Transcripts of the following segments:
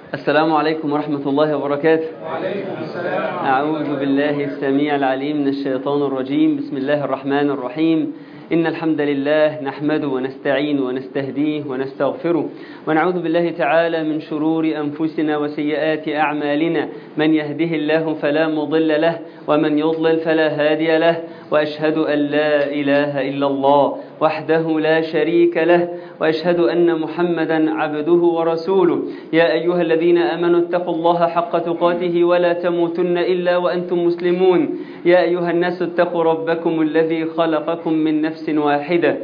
السلام عليكم ورحمة الله وبركاته وعليكم السلام أعوذ بالله السميع العليم من الشيطان الرجيم بسم الله الرحمن الرحيم إن الحمد لله نحمده ونستعين ونستهديه ونستغفره ونعوذ بالله تعالى من شرور أنفسنا وسيئات أعمالنا من يهده الله فلا مضل له ومن يضلل فلا هادي له وأشهد أن لا إله إلا الله وحده لا شريك له وأشهد أن محمدا عبده ورسوله يا أيها الذين آمنوا اتقوا الله حق تقاته ولا تموتن إلا وأنتم مسلمون يا أيها الناس اتقوا ربكم الذي خلقكم من نفس واحدة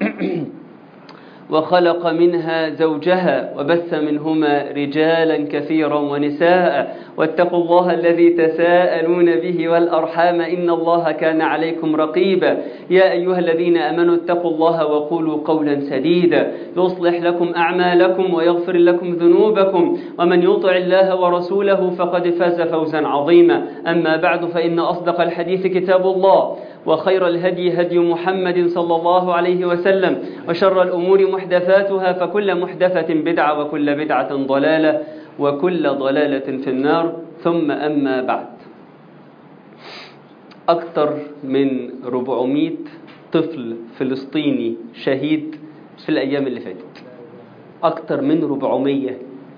وخلق منها زوجها وبث منهما رجالا كثيرا ونساء واتقوا الله الذي تساءلون به والأرحام إن الله كان عليكم رقيبا يا أيها الذين أمنوا اتقوا الله وقولوا قولا سديدا يصلح لكم أعمالكم ويغفر لكم ذنوبكم ومن يطع الله ورسوله فقد فاز فوزا عظيما أما بعد فإن أصدق الحديث كتاب الله وخير الهدي هدي محمد صلى الله عليه وسلم وشر الأمور محدثاتها فكل محدثة بدعة وكل بدعة ضلالة وكل ضلالة في النار ثم أما بعد أكثر من 400 طفل فلسطيني شهيد في الأيام اللي فاتت أكثر من 400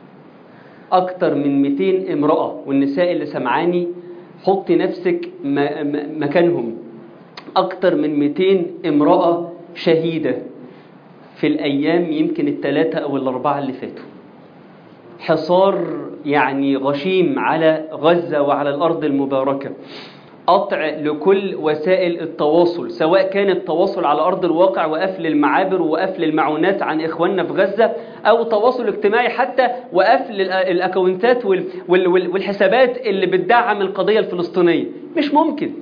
أكثر من 200 امرأة والنساء اللي سمعاني حطي نفسك مكانهم أكثر من 200 امرأة شهيدة في الأيام يمكن الثلاثة أو الأربعة اللي فاتوا حصار يعني غشيم على غزة وعلى الأرض المباركة قطع لكل وسائل التواصل سواء كان التواصل على أرض الواقع وقفل المعابر وقفل المعونات عن إخواننا في غزة أو تواصل اجتماعي حتى وقفل الأكونتات والحسابات اللي بتدعم القضية الفلسطينية مش ممكن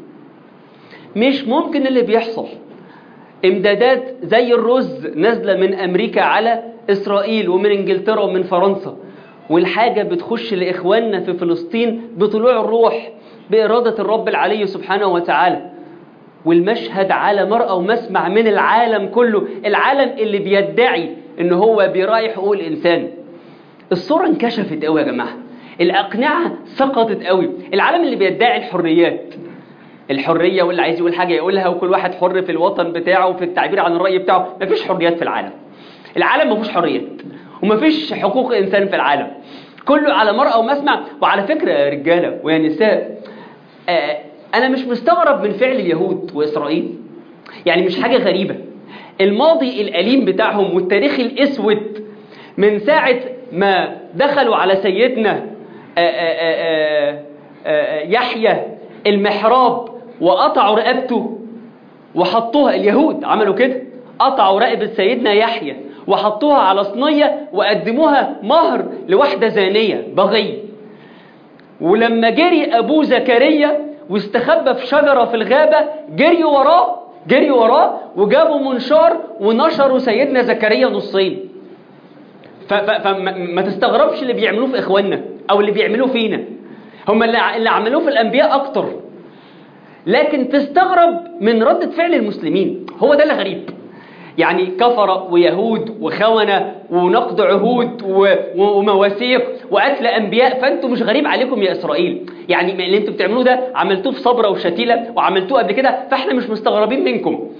مش ممكن اللي بيحصل امدادات زي الرز نازله من امريكا على اسرائيل ومن انجلترا ومن فرنسا والحاجه بتخش لاخواننا في فلسطين بطلوع الروح باراده الرب العلي سبحانه وتعالى والمشهد على مرأى ومسمع من العالم كله العالم اللي بيدعي ان هو بيراعي حقوق الانسان الصوره انكشفت قوي يا جماعه الاقنعه سقطت قوي العالم اللي بيدعي الحريات الحريه واللي عايز يقول حاجه يقولها وكل واحد حر في الوطن بتاعه وفي التعبير عن الراي بتاعه مفيش حريات في العالم العالم مفيش حريات ومفيش حقوق انسان في العالم كله على مرأى ومسمع وعلى فكره يا رجاله ويا نساء آه انا مش مستغرب من فعل اليهود واسرائيل يعني مش حاجه غريبه الماضي الاليم بتاعهم والتاريخ الاسود من ساعه ما دخلوا على سيدنا آآ آآ آآ يحيى المحراب وقطعوا رقبته وحطوها اليهود عملوا كده قطعوا رقبة سيدنا يحيى وحطوها على صينية وقدموها مهر لواحدة زانية بغي ولما جري أبوه زكريا واستخبى في شجرة في الغابة جري وراه جري وراه وجابوا منشار ونشروا سيدنا زكريا نصين فما تستغربش اللي بيعملوه في إخواننا أو اللي بيعملوه فينا هم اللي عملوه في الأنبياء أكتر لكن تستغرب من ردة فعل المسلمين هو ده اللي غريب يعني كفر ويهود وخونة ونقض عهود ومواثيق وقتل أنبياء فأنتم مش غريب عليكم يا إسرائيل يعني اللي أنتم بتعملوه ده عملتوه في صبرة وشتيلة وعملتوه قبل كده فإحنا مش مستغربين منكم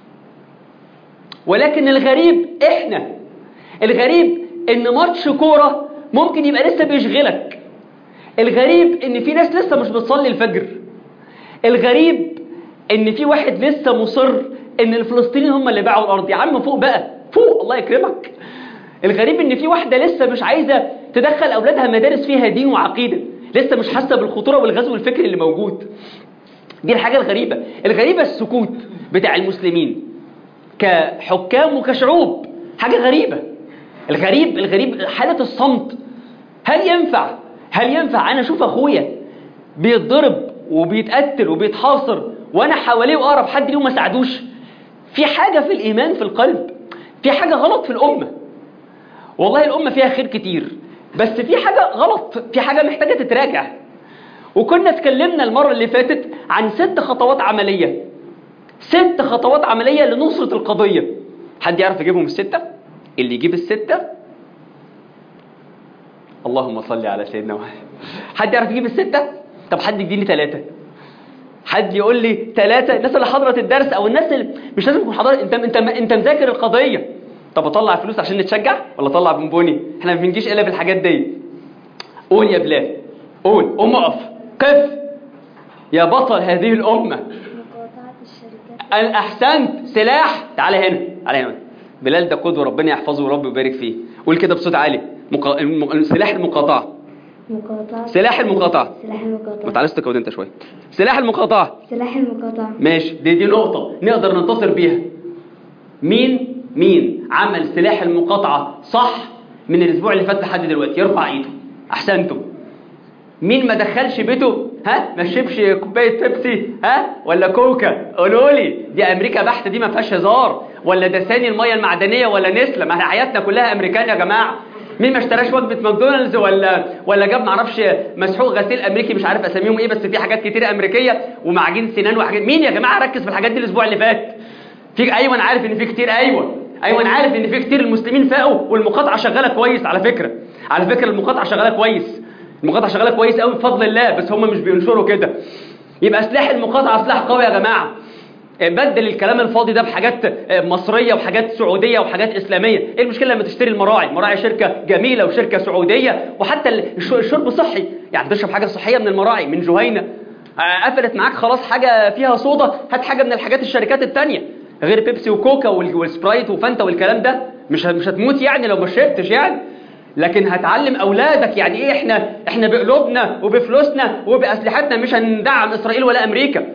ولكن الغريب إحنا الغريب إن ماتش كورة ممكن يبقى لسه بيشغلك الغريب إن في ناس لسه مش بتصلي الفجر الغريب ان في واحد لسه مصر ان الفلسطينيين هم اللي باعوا الارض يا عم فوق بقى فوق الله يكرمك الغريب ان في واحده لسه مش عايزه تدخل اولادها مدارس فيها دين وعقيده لسه مش حاسه بالخطوره والغزو الفكري اللي موجود دي الحاجه الغريبه الغريبه السكوت بتاع المسلمين كحكام وكشعوب حاجه غريبه الغريب الغريب حاله الصمت هل ينفع هل ينفع انا اشوف اخويا بيتضرب وبيتقتل وبيتحاصر وانا حواليه واقرب حد ليه وما ساعدوش في حاجه في الايمان في القلب في حاجه غلط في الامه والله الامه فيها خير كتير بس في حاجه غلط في حاجه محتاجه تتراجع وكنا اتكلمنا المره اللي فاتت عن ست خطوات عمليه ست خطوات عمليه لنصره القضيه حد يعرف يجيبهم السته اللي يجيب السته اللهم صل على سيدنا محمد حد يعرف يجيب الستة طب حد يديني ثلاثة حد يقول لي ثلاثة الناس اللي حضرت الدرس او الناس اللي مش لازم تكون حضرت انت انت انت مذاكر القضية طب اطلع فلوس عشان نتشجع ولا اطلع بونبوني احنا ما بنجيش الا بالحاجات دي قول يا بلال قول قوم اقف قف يا بطل هذه الامه مقاطعة الشركات الاحسنت سلاح تعالى هنا تعالى هنا بلال ده قدوه ربنا يحفظه ورب يبارك فيه قول كده بصوت عالي مقا... الم... سلاح المقاطعه مقاطعة سلاح المقاطعه سلاح ما المقاطعة تعالى استكود انت شويه سلاح المقاطعه سلاح المقاطعة ماشي دي دي نقطه نقدر ننتصر بيها مين مين عمل سلاح المقاطعه صح من الاسبوع اللي فات لحد دلوقتي يرفع ايده احسنتم مين ما دخلش بيته ها ما شربش كوبايه بيبسي ها ولا كوكا قولوا لي دي امريكا بحته دي ما فيهاش هزار ولا دساني الميه المعدنيه ولا نسله ما احنا حياتنا كلها امريكان يا جماعه مين ما اشتراش وجبه ماكدونالدز ولا ولا جاب معرفش مسحوق غسيل امريكي مش عارف اساميهم ايه بس في حاجات كتير امريكيه ومعجين سنان وحاجات مين يا جماعه ركز في الحاجات دي الاسبوع اللي فات في ايوه انا عارف ان في كتير ايوه ايوه انا عارف ان في كتير المسلمين فاقوا والمقاطعه شغاله كويس على فكره على فكره المقاطعه شغاله كويس المقاطعه شغاله كويس قوي بفضل الله بس هم مش بينشروا كده يبقى سلاح المقاطعه سلاح قوي يا جماعه بدل الكلام الفاضي ده بحاجات مصريه وحاجات سعوديه وحاجات اسلاميه ايه المشكله لما تشتري المراعي المراعي شركه جميله وشركه سعوديه وحتى الش- الشرب صحي يعني تشرب حاجه صحيه من المراعي من جهينه آه، قفلت معاك خلاص حاجه فيها صودا هات حاجه من الحاجات الشركات التانية غير بيبسي وكوكا وال- والسبرايت وفانتا والكلام ده مش ه- مش هتموت يعني لو ما شربتش يعني لكن هتعلم اولادك يعني ايه احنا احنا بقلوبنا وبفلوسنا وباسلحتنا مش هندعم اسرائيل ولا امريكا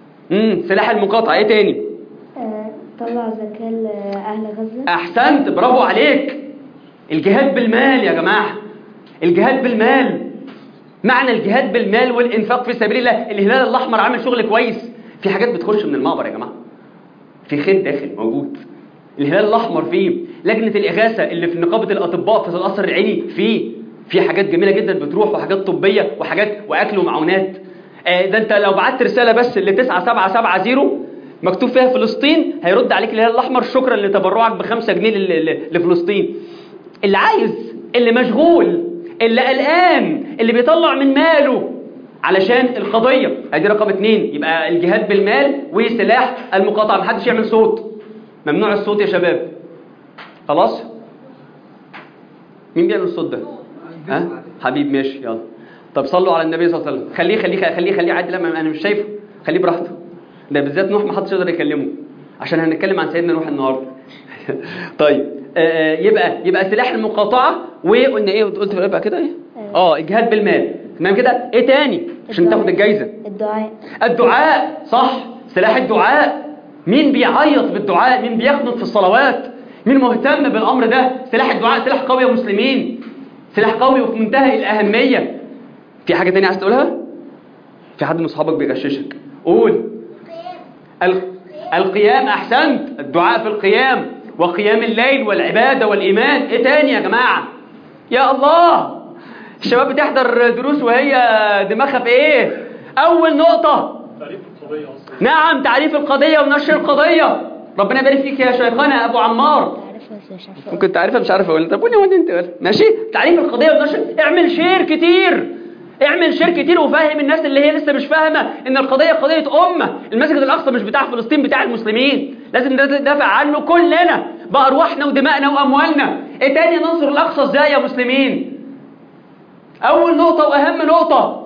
امم سلاح المقاطعه ايه تاني آه، طلع زكاة لأهل غزة احسنت برافو عليك الجهاد بالمال يا جماعه الجهاد بالمال معنى الجهاد بالمال والانفاق في سبيل الله الهلال الاحمر عامل شغل كويس في حاجات بتخش من المعبر يا جماعه في خير داخل موجود الهلال الاحمر فيه لجنه الاغاثه اللي في نقابه الاطباء في القصر العيني فيه في حاجات جميله جدا بتروح وحاجات طبيه وحاجات واكل ومعونات آه، ده انت لو بعت رساله بس ل 9770 مكتوب فيها فلسطين هيرد عليك الهلال الاحمر شكرا لتبرعك ب 5 جنيه لل- لل- لفلسطين اللي عايز اللي مشغول اللي قلقان اللي بيطلع من ماله علشان القضية ادي رقم اتنين يبقى الجهاد بالمال وسلاح المقاطعة محدش يعمل صوت ممنوع الصوت يا شباب خلاص مين بيعمل الصوت ده ها حبيب ماشي يلا طب صلوا على النبي صلى الله عليه وسلم خليه خليه خليه خليه عادي لا ما انا مش شايفه خليه براحته ده بالذات نوح ما حدش يقدر يكلمه عشان هنتكلم عن سيدنا نوح النهارده طيب آه، آه، يبقى يبقى سلاح المقاطعه وقلنا ايه قلت في بقى كده ايه اه الجهاد بالمال تمام كده ايه تاني عشان تاخد الجايزه الدعاء الدعاء صح سلاح الدعاء مين بيعيط بالدعاء مين بيقنط في الصلوات مين مهتم بالامر ده سلاح الدعاء سلاح قوي يا مسلمين سلاح قوي وفي منتهى الاهميه في حاجه تانية عايز تقولها في حد من اصحابك بيغششك قول ال- القيام احسنت الدعاء في القيام وقيام الليل والعباده والايمان ايه تاني يا جماعه يا الله الشباب بتحضر دروس وهي دماغها في ايه اول نقطه تعريف القضية أصلا نعم تعريف القضيه ونشر القضيه ربنا يبارك فيك يا شيخنا ابو عمار عارفها بس مش عارفة ممكن تعرفها مش عارف اقول طب قولي وانت انت قول. ماشي تعريف القضيه والنشر اعمل شير كتير اعمل شير كتير وفهم الناس اللي هي لسه مش فاهمه ان القضيه قضيه امه المسجد الاقصى مش بتاع فلسطين بتاع المسلمين لازم ندافع عنه كلنا بارواحنا ودمائنا واموالنا ايه تاني ننصر الاقصى ازاي يا مسلمين اول نقطه واهم نقطه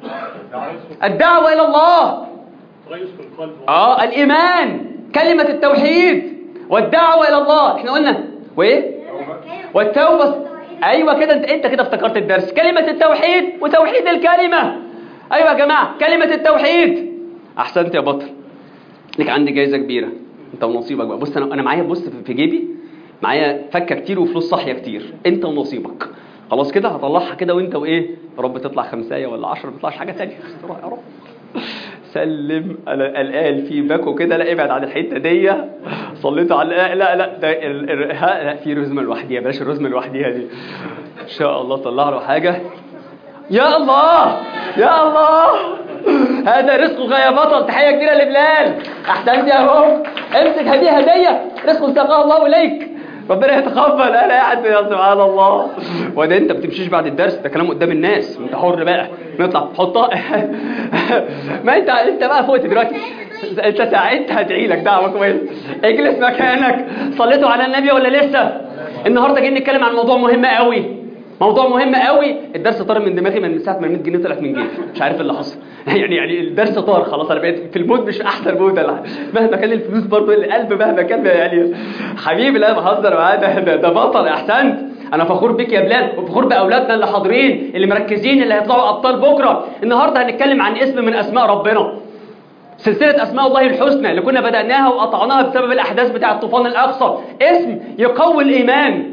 الدعوه الى الله تريث في القلب اه الايمان كلمه التوحيد والدعوه الى الله احنا قلنا وايه والتوبه ايوه كده انت انت كده افتكرت الدرس كلمه التوحيد وتوحيد الكلمه ايوه يا جماعه كلمه التوحيد احسنت يا بطل لك عندي جايزه كبيره انت ونصيبك بقى بص انا انا معايا بص في- في جيبي معايا فكه كتير وفلوس صاحيه كتير انت ونصيبك خلاص كده هطلعها كده وانت وايه يا رب تطلع خمسايه ولا 10 ما تطلعش حاجه ثانيه استرها يا رب سلم انا قلقان في باكو كده لا ابعد عن الحته دي صليتوا على لا لا لا ده ال... ال... ها لا في رزمه لوحديها بلاش الرزمه لوحديها دي ان شاء الله طلع له حاجه يا الله يا الله هذا رزقك يا بطل تحيه كبيره لبلال احسنت يا رب امسك هذه هديه رزق ساقها الله اليك ربنا يتقبل انا قاعد يا سبحان الله وده انت ما بتمشيش بعد الدرس ده كلام قدام الناس انت حر بقى نطلع حطها ما انت انت بقى فوقت دلوقتي انت ساعتها هدعي لك دعوه كويس اجلس مكانك صليتوا على النبي ولا لسه النهارده جايين نتكلم عن موضوع مهم قوي موضوع مهم قوي الدرس طار من دماغي من ساعه ما 100 جنيه طلعت من جيبي مش عارف اللي حصل يعني يعني الدرس طار خلاص انا بقيت في المود مش احسن مود ولا مهما كان الفلوس برضه القلب مهما كان يعني حبيبي لا بهزر معاه ده, ده ده بطل احسنت انا فخور بيك يا بلال وفخور باولادنا اللي حاضرين اللي مركزين اللي هيطلعوا ابطال بكره النهارده هنتكلم عن اسم من اسماء ربنا سلسلة أسماء الله الحسنى اللي كنا بدأناها وقطعناها بسبب الأحداث بتاع الطوفان الأقصى اسم يقوي الإيمان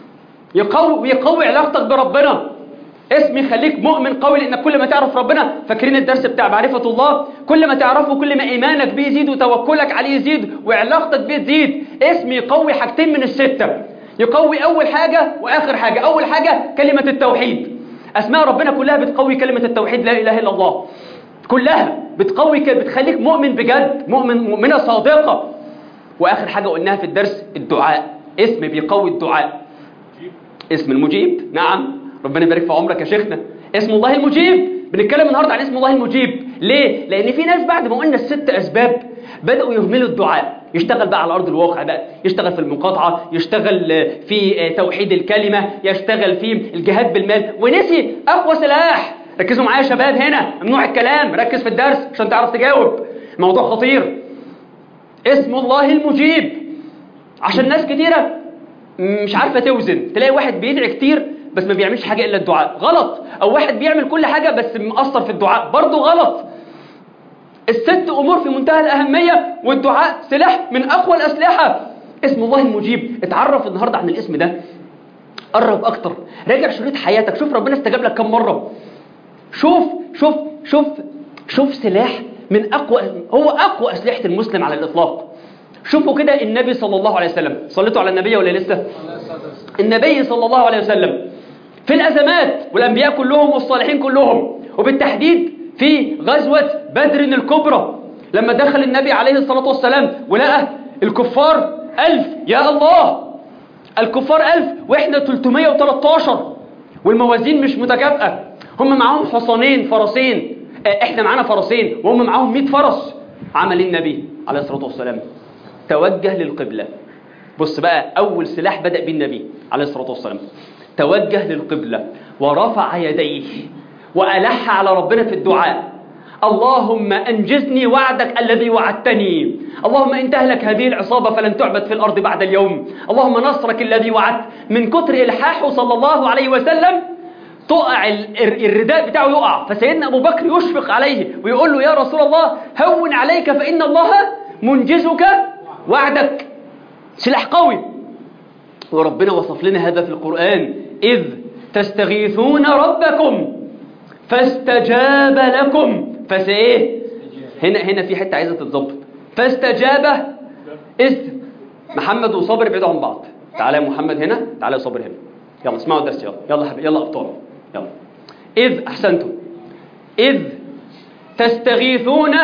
يقوي يقوي علاقتك بربنا اسم يخليك مؤمن قوي لانك كل ما تعرف ربنا فاكرين الدرس بتاع معرفة الله كل ما تعرفه كل ما ايمانك بيزيد وتوكلك عليه يزيد وعلاقتك بيه تزيد اسم يقوي حاجتين من الستة يقوي اول حاجة واخر حاجة اول حاجة كلمة التوحيد اسماء ربنا كلها بتقوي كلمة التوحيد لا اله الا الله كلها بتقوي كده بتخليك مؤمن بجد مؤمن مؤمنة صادقة واخر حاجة قلناها في الدرس الدعاء اسم بيقوي الدعاء اسم المجيب نعم ربنا يبارك في عمرك يا شيخنا اسم الله المجيب بنتكلم النهارده عن اسم الله المجيب ليه لان في ناس بعد ما قلنا الست اسباب بداوا يهملوا الدعاء يشتغل بقى على ارض الواقع بقى يشتغل في المقاطعه يشتغل في توحيد الكلمه يشتغل في الجهاد بالمال ونسي اقوى سلاح ركزوا معايا يا شباب هنا ممنوع الكلام ركز في الدرس عشان تعرف تجاوب موضوع خطير اسم الله المجيب عشان ناس كتيره مش عارفه توزن تلاقي واحد بيدعي كتير بس ما بيعملش حاجه الا الدعاء غلط او واحد بيعمل كل حاجه بس مقصر في الدعاء برضه غلط الست امور في منتهى الاهميه والدعاء سلاح من اقوى الاسلحه اسم الله المجيب اتعرف النهارده عن الاسم ده قرب اكتر راجع شريط حياتك شوف ربنا استجاب لك كم مره شوف شوف شوف شوف سلاح من اقوى هو اقوى اسلحه المسلم على الاطلاق شوفوا كده النبي صلى الله عليه وسلم صليتوا على النبي ولا لسه النبي صلى الله عليه وسلم في الأزمات والأنبياء كلهم والصالحين كلهم وبالتحديد في غزوة بدر الكبرى لما دخل النبي عليه الصلاة والسلام ولقى الكفار ألف يا الله الكفار ألف وإحنا 313 والموازين مش متكافئة هم معاهم حصانين فرسين إحنا معانا فرسين وهم معاهم 100 فرس عمل النبي عليه الصلاة والسلام توجه للقبلة بص بقى أول سلاح بدأ به النبي عليه الصلاة والسلام توجه للقبلة ورفع يديه وألح على ربنا في الدعاء اللهم أنجزني وعدك الذي وعدتني اللهم إن تهلك هذه العصابة فلن تعبد في الأرض بعد اليوم اللهم نصرك الذي وعدت من كتر إلحاحه صلى الله عليه وسلم تقع الرداء بتاعه يقع فسيدنا أبو بكر يشفق عليه ويقول له يا رسول الله هون عليك فإن الله منجزك وعدك سلاح قوي وربنا وصف لنا هذا في القرآن إذ تستغيثون ربكم فاستجاب لكم فسإيه هنا هنا في حتة عايزة تتظبط فاستجاب إذ محمد وصابر ابعدوا عن بعض تعالى يا محمد هنا تعالى يا صابر هنا يلا اسمعوا الدرس يلا يلا حبيبي يلا أبطال يلا إذ أحسنتم إذ تستغيثون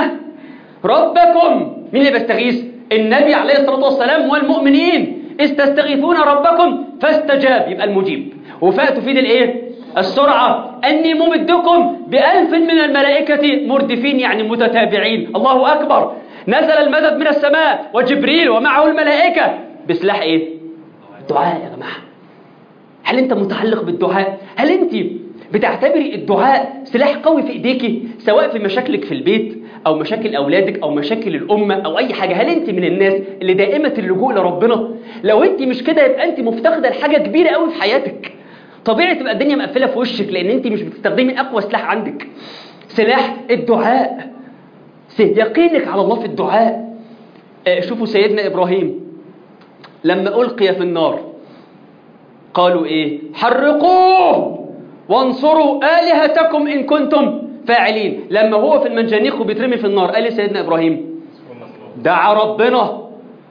ربكم مين اللي بيستغيث النبي عليه الصلاة والسلام والمؤمنين إذ تستغيثون ربكم فاستجاب يبقى المجيب وفاء تفيد الايه السرعة أني ممدكم بألف من الملائكة مردفين يعني متتابعين الله أكبر نزل المدد من السماء وجبريل ومعه الملائكة بسلاح ايه دعاء يا جماعة هل انت متعلق بالدعاء هل انت بتعتبري الدعاء سلاح قوي في ايديكي سواء في مشاكلك في البيت او مشاكل اولادك او مشاكل الامه او اي حاجه هل انت من الناس اللي دائمه اللجوء لربنا لو انت مش كده يبقى انت مفتقده لحاجه كبيره قوي في حياتك طبيعي تبقى الدنيا مقفله في وشك لان انت مش بتستخدمي اقوى سلاح عندك سلاح الدعاء يقينك على الله في الدعاء شوفوا سيدنا ابراهيم لما القي في النار قالوا ايه حرقوه وانصروا الهتكم ان كنتم فاعلين لما هو في المنجنيق وبيترمي في النار قال سيدنا إبراهيم دعا ربنا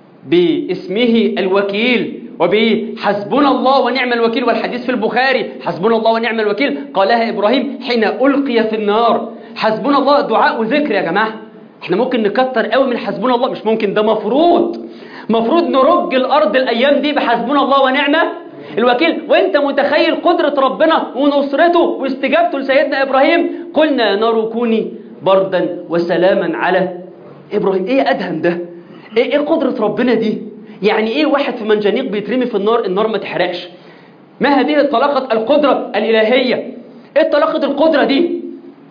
باسمه الوكيل وبحسبنا الله ونعم الوكيل والحديث في البخاري حسبنا الله ونعم الوكيل قالها إبراهيم حين ألقي في النار حسبنا الله دعاء وذكر يا جماعة احنا ممكن نكتر قوي من حسبنا الله مش ممكن ده مفروض مفروض نرج الارض الايام دي بحسبنا الله ونعم الوكيل وانت متخيل قدرة ربنا ونصرته واستجابته لسيدنا ابراهيم قلنا نار كوني بردا وسلاما على ابراهيم ايه ادهم ده ايه ايه قدرة ربنا دي يعني ايه واحد في منجنيق بيترمي في النار النار ما تحرقش ما هذه طلاقة القدرة الإلهية ايه طلاقة القدرة دي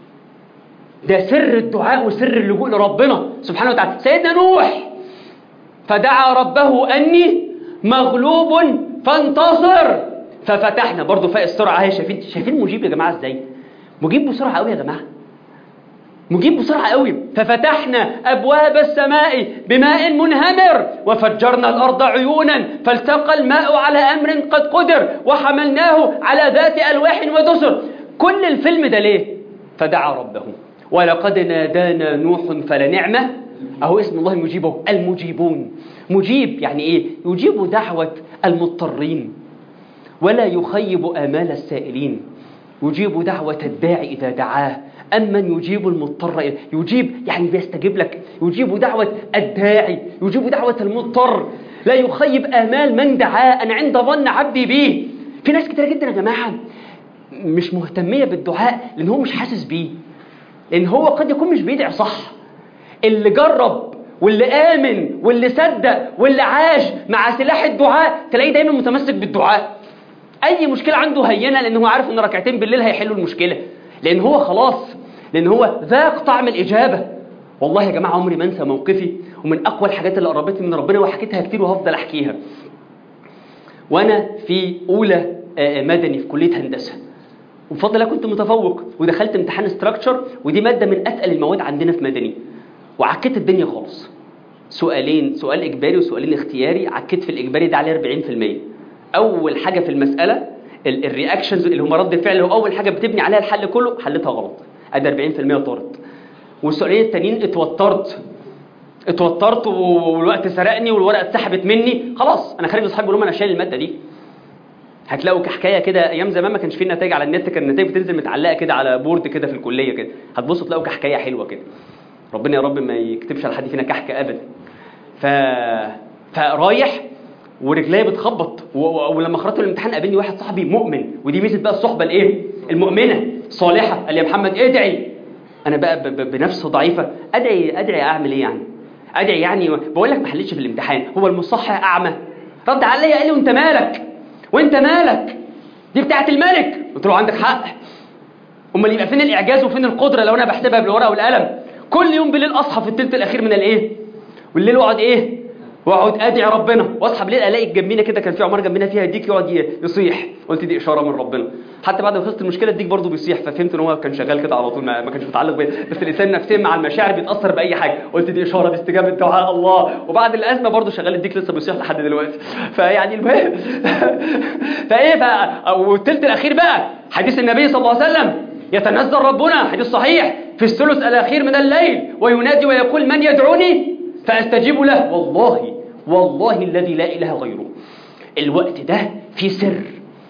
ده سر الدعاء وسر اللجوء لربنا سبحانه وتعالى سيدنا نوح فدعا ربه أني مغلوب فانتصر ففتحنا برضو فاق السرعة اهي شايفين شايفين مجيب يا جماعة ازاي مجيب بسرعة قوي يا جماعة مجيب بسرعة قوي ففتحنا أبواب السماء بماء منهمر وفجرنا الأرض عيونا فالتقى الماء على أمر قد قدر وحملناه على ذات ألواح ودسر كل الفيلم ده ليه فدعا ربه ولقد نادانا نوح فلنعمة أهو اسم الله مجيبه المجيبون مجيب يعني إيه يجيب دعوة المضطرين ولا يخيب آمال السائلين يجيب دعوة الداعي إذا دعاه أمن يجيب المضطر يجيب يعني بيستجيب لك يجيب دعوة الداعي يجيب دعوة المضطر لا يخيب آمال من دعاه أنا عند ظن عبدي بيه في ناس كتير جدا يا جماعة مش مهتمية بالدعاء لأن هو مش حاسس بيه لأن هو قد يكون مش بيدعي صح اللي جرب واللي آمن واللي صدق واللي عاش مع سلاح الدعاء تلاقيه دايما متمسك بالدعاء أي مشكلة عنده هينة لأن هو عارف إن ركعتين بالليل هيحلوا المشكلة لأن هو خلاص لأن هو ذاق طعم الإجابة والله يا جماعة عمري ما أنسى موقفي ومن أقوى الحاجات اللي قربتني من ربنا وحكيتها كتير وهفضل أحكيها وأنا في أولى مدني في كلية هندسة وبفضل الله كنت متفوق ودخلت امتحان استراكشر ودي مادة من أتقل المواد عندنا في مدني وعكيت الدنيا خالص سؤالين سؤال إجباري وسؤالين اختياري عكيت في الإجباري ده عليه 40% أول حاجة في المسألة الرياكشنز اللي هم رد الفعل هو أول حاجة بتبني عليها الحل كله حلتها غلط أدي 40% طارت والسؤالين التانيين اتوترت اتوترت والوقت سرقني والورقة اتسحبت مني خلاص أنا خارج لأصحابي بقول لهم أنا شايل المادة دي هتلاقوا كحكايه كده ايام زمان ما كانش فيه نتائج على النت كان النتائج بتنزل متعلقه كده على بورد كده في الكليه كده هتبصوا تلاقوا كحكايه حلوه كده ربنا يا رب ما يكتبش على حد فينا كحك ابدا ف فرايح ورجليا بتخبط و... و... ولما خرجت من الامتحان قابلني واحد صاحبي مؤمن ودي ميزه بقى الصحبه الايه المؤمنه صالحه قال لي يا محمد ادعي انا بقى ب... ب... بنفس ضعيفه ادعي ادعي اعمل ايه يعني ادعي يعني بقول لك ما حلتش في الامتحان هو المصحح اعمى رد عليا قال لي وانت مالك وانت مالك دي بتاعت الملك قلت له عندك حق امال يبقى فين الاعجاز وفين القدره لو انا بحسبها بالورقه والقلم كل يوم بالليل اصحى في الثلث الاخير من الايه والليل اقعد ايه واقعد ادعي ربنا واصحى بالليل الاقي جنبينا كده كان في عماره جنبينا فيها ديك يقعد يصيح قلت دي اشاره من ربنا حتى بعد ما خلصت المشكله الديك برضه بيصيح ففهمت ان هو كان شغال كده على طول ما, ما كانش متعلق بيا بس الانسان نفسيا مع المشاعر بيتاثر باي حاجه قلت دي اشاره دي استجابه دعاء الله وبعد الازمه برضه شغال الديك لسه بيصيح لحد دلوقتي فيعني المهم فايه ف والثلث الاخير بقى حديث النبي صلى الله عليه وسلم يتنزل ربنا حديث صحيح في الثلث الاخير من الليل وينادي ويقول من يدعوني فاستجيب له والله والله الذي لا اله غيره الوقت ده في سر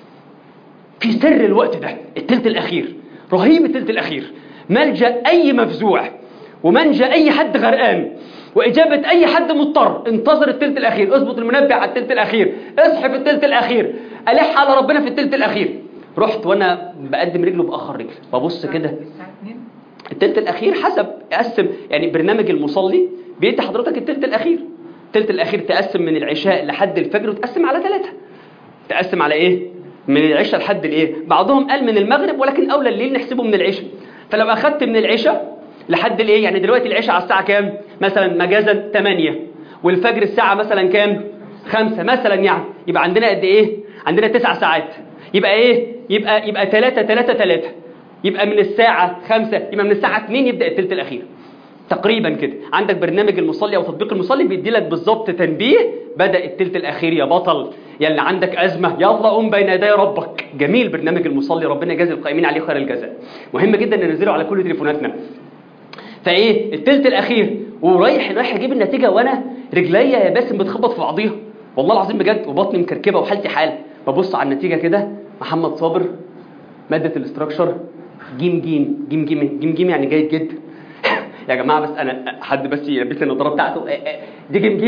في سر الوقت ده التلت الاخير رهيب التلت الاخير ملجا اي مفزوع ومنجا اي حد غرقان واجابه اي حد مضطر انتظر التلت الاخير اظبط المنبه على التلت الاخير اصحى في التلت الاخير الح على ربنا في التلت الاخير رحت وانا بقدم رجله باخر رجل ببص كده التلت الاخير حسب اقسم يعني برنامج المصلي بيدي حضرتك التلت الاخير التلت الاخير تقسم من العشاء لحد الفجر وتقسم على ثلاثة تقسم على ايه من العشاء لحد الايه بعضهم قال من المغرب ولكن اولى الليل نحسبه من العشاء فلو اخدت من العشاء لحد الايه يعني دلوقتي العشاء على الساعه كام مثلا مجازا 8 والفجر الساعه مثلا كام 5 مثلا يعني يبقى عندنا قد ايه عندنا 9 ساعات يبقى ايه يبقى يبقى 3 3 3 يبقى من الساعه 5 يبقى من الساعه 2 يبدا الثلث الاخير تقريبا كده عندك برنامج المصلي او تطبيق المصلي بيدي لك بالظبط تنبيه بدا الثلث الاخير يا بطل يا اللي عندك ازمه يلا قوم بين يدي ربك جميل برنامج المصلي ربنا يجازي القائمين عليه خير الجزاء مهم جدا ننزله على كل تليفوناتنا فايه الثلث الاخير ورايح رايح اجيب النتيجه وانا رجليا يا باسم بتخبط في بعضيها والله العظيم بجد وبطني مكركبه وحالتي حال ببص على النتيجه كده محمد صابر ماده الاستراكشر جيم جيم جيم جيم جيم جيم يعني جيد جدا يا جماعه بس انا حد بس يلبسني النضاره بتاعته دي جيم جيم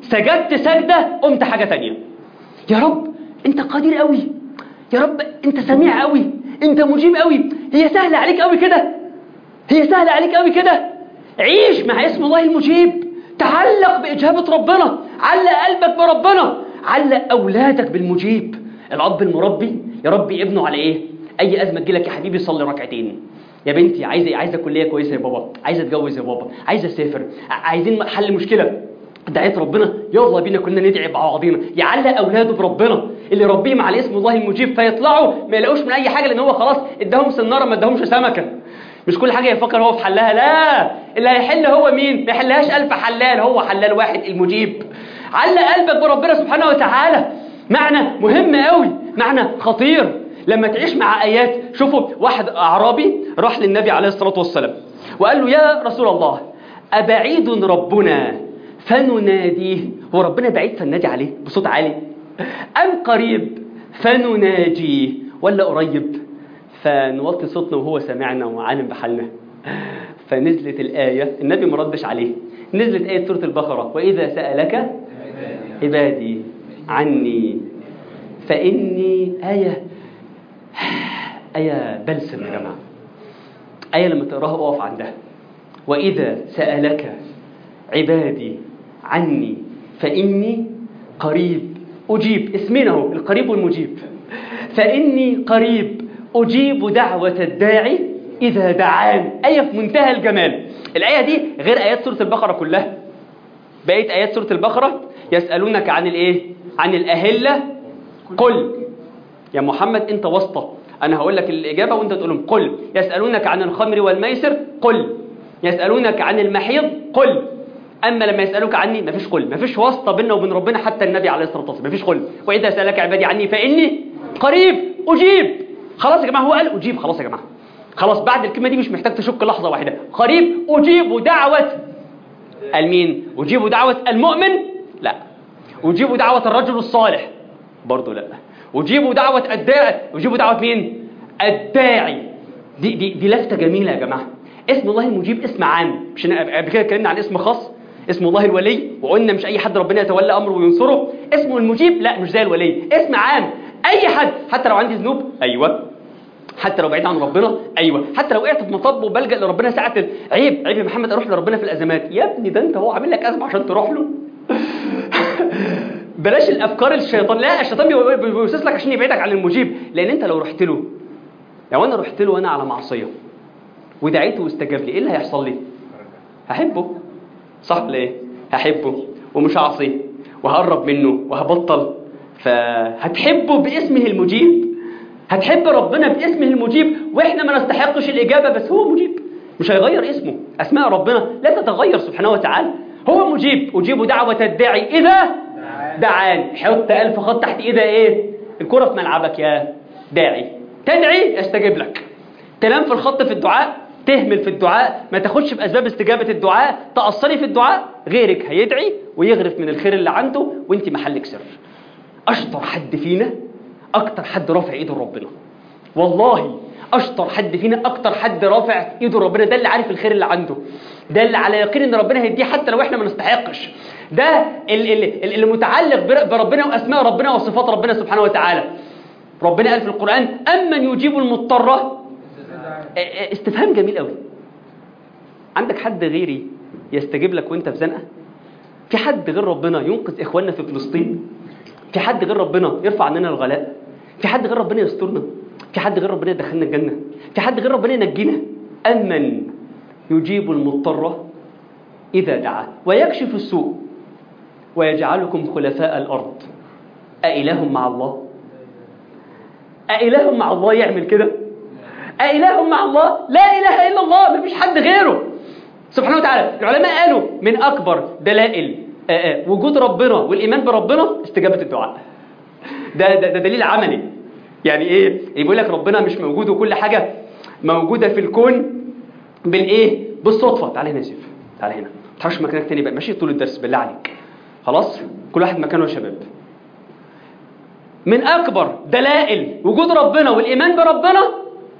سجدت سجدة قمت حاجة تانية يا رب انت قدير قوي يا رب انت سميع قوي انت مجيب قوي هي سهلة عليك قوي كده هي سهلة عليك قوي كده عيش مع اسم الله المجيب تعلق بإجابة ربنا علق قلبك بربنا علق أولادك بالمجيب الأب المربي يربي ابنه على إيه؟ أي أزمة تجيلك يا حبيبي صلي ركعتين يا بنتي عايزة إيه؟ عايزة كلية كويسة يا بابا عايزة أتجوز يا بابا عايزة أسافر ع- عايزين حل مشكلة دعيت ربنا يلا بينا كلنا ندعي مع بعضينا يعلق اولاده بربنا اللي يربيهم على اسم الله المجيب فيطلعوا ما يلاقوش من اي حاجه لان هو خلاص اداهم سناره ما اداهمش سمكه مش كل حاجه يفكر هو في حلها لا اللي هيحل هو مين ما يحلهاش الف حلال هو حلال واحد المجيب علق قلبك بربنا سبحانه وتعالى معنى مهم قوي معنى خطير لما تعيش مع ايات شوفوا واحد اعرابي راح للنبي عليه الصلاه والسلام وقال له يا رسول الله أبعيد ربنا فنناديه هو ربنا بعيد فننادي عليه بصوت عالي أم قريب فنناجيه ولا قريب فنوطي صوتنا وهو سامعنا وعالم بحالنا فنزلت الآية النبي ما ردش عليه نزلت آية سورة البقرة وإذا سألك عبادي عني فإني آية آية بلسم يا جماعة آية لما تقراها اقف عندها وإذا سألك عبادي عني فإني قريب أجيب اسمنا هو القريب والمجيب فإني قريب أجيب دعوة الداعي إذا دعان آية في منتهى الجمال الآية دي غير آيات سورة البقرة كلها بقية آيات سورة البقرة يسألونك عن الإيه؟ عن الأهلة قل يا محمد أنت واسطة أنا هقول لك الإجابة وأنت تقول لهم قل يسألونك عن الخمر والميسر قل يسألونك عن المحيض قل أما لما يسألوك عني مفيش قل مفيش واسطة بيننا وبين ربنا حتى النبي عليه الصلاة والسلام مفيش قل وإذا سألك عبادي عني فإني قريب أجيب خلاص يا جماعة هو قال أجيب خلاص يا جماعة خلاص بعد الكلمة دي مش محتاج تشك لحظة واحدة قريب أجيب دعوة المين أجيب دعوة المؤمن لا أجيب دعوة الرجل الصالح برضه لا أجيب دعوة الداعي أجيب دعوة مين الداعي دي دي دي لفتة جميلة يا جماعة اسم الله المجيب اسم عام مش أنا قبل كده اتكلمنا عن اسم خاص اسم الله الولي وقلنا مش اي حد ربنا يتولى امره وينصره اسمه المجيب لا مش زي الولي اسم عام اي حد حتى لو عندي ذنوب ايوه حتى لو بعيد عن ربنا ايوه حتى لو وقعت في مطب وبلجا لربنا ساعه ال- عيب عيب يا محمد اروح لربنا في الازمات يا ابني ده انت هو عامل لك ازمه عشان تروح له بلاش الافكار الشيطان لا الشيطان بي- بي- بيوسوس لك عشان يبعدك عن المجيب لان انت لو رحت له لو انا رحت له وانا على معصيه ودعيته واستجاب لي ايه اللي هيحصل لي هحبه صح ولا ايه هحبه ومش هعصيه وهقرب منه وهبطل فهتحبه باسمه المجيب هتحب ربنا باسمه المجيب واحنا ما نستحقش الاجابه بس هو مجيب مش هيغير اسمه اسماء ربنا لا تتغير سبحانه وتعالى هو مجيب اجيب دعوه الداعي اذا دعان حط الف خط تحت ايده ايه الكره في ملعبك يا داعي تدعي يستجيب لك تنام في الخط في الدعاء تهمل في الدعاء ما تاخدش باسباب استجابه الدعاء تاثري في الدعاء غيرك هيدعي ويغرف من الخير اللي عنده وانت محلك سر اشطر حد فينا اكتر حد رافع ايده لربنا والله اشطر حد فينا اكتر حد رافع ايده لربنا ده اللي عارف الخير اللي عنده ده اللي على يقين ان ربنا هيديه حتى لو احنا ما نستحقش ده ال- ال- ال- اللي متعلق بر- بربنا واسماء ربنا وصفات ربنا سبحانه وتعالى ربنا قال في القران امن يجيب المضطر استفهام جميل قوي عندك حد غيري يستجيب لك وانت في زنقه في حد غير ربنا ينقذ اخواننا في فلسطين في حد غير ربنا يرفع عننا الغلاء في حد غير ربنا يسترنا في حد غير ربنا يدخلنا الجنه في حد غير ربنا ينجينا امن يجيب المضطر اذا دعا ويكشف السوء ويجعلكم خلفاء الارض أإله مع الله أإله مع الله يعمل كده أإله مع الله لا إله إلا الله مفيش حد غيره سبحانه وتعالى العلماء قالوا من أكبر دلائل آه، آه، وجود ربنا والإيمان بربنا استجابة الدعاء ده, ده, ده دليل عملي يعني إيه يقول لك ربنا مش موجود وكل حاجة موجودة في الكون بالإيه بالصدفة تعالى هنا يا يوسف تعالى هنا ما تحرش مكانك تاني بقى ماشي طول الدرس بالله عليك خلاص كل واحد مكانه يا شباب من أكبر دلائل وجود ربنا والإيمان بربنا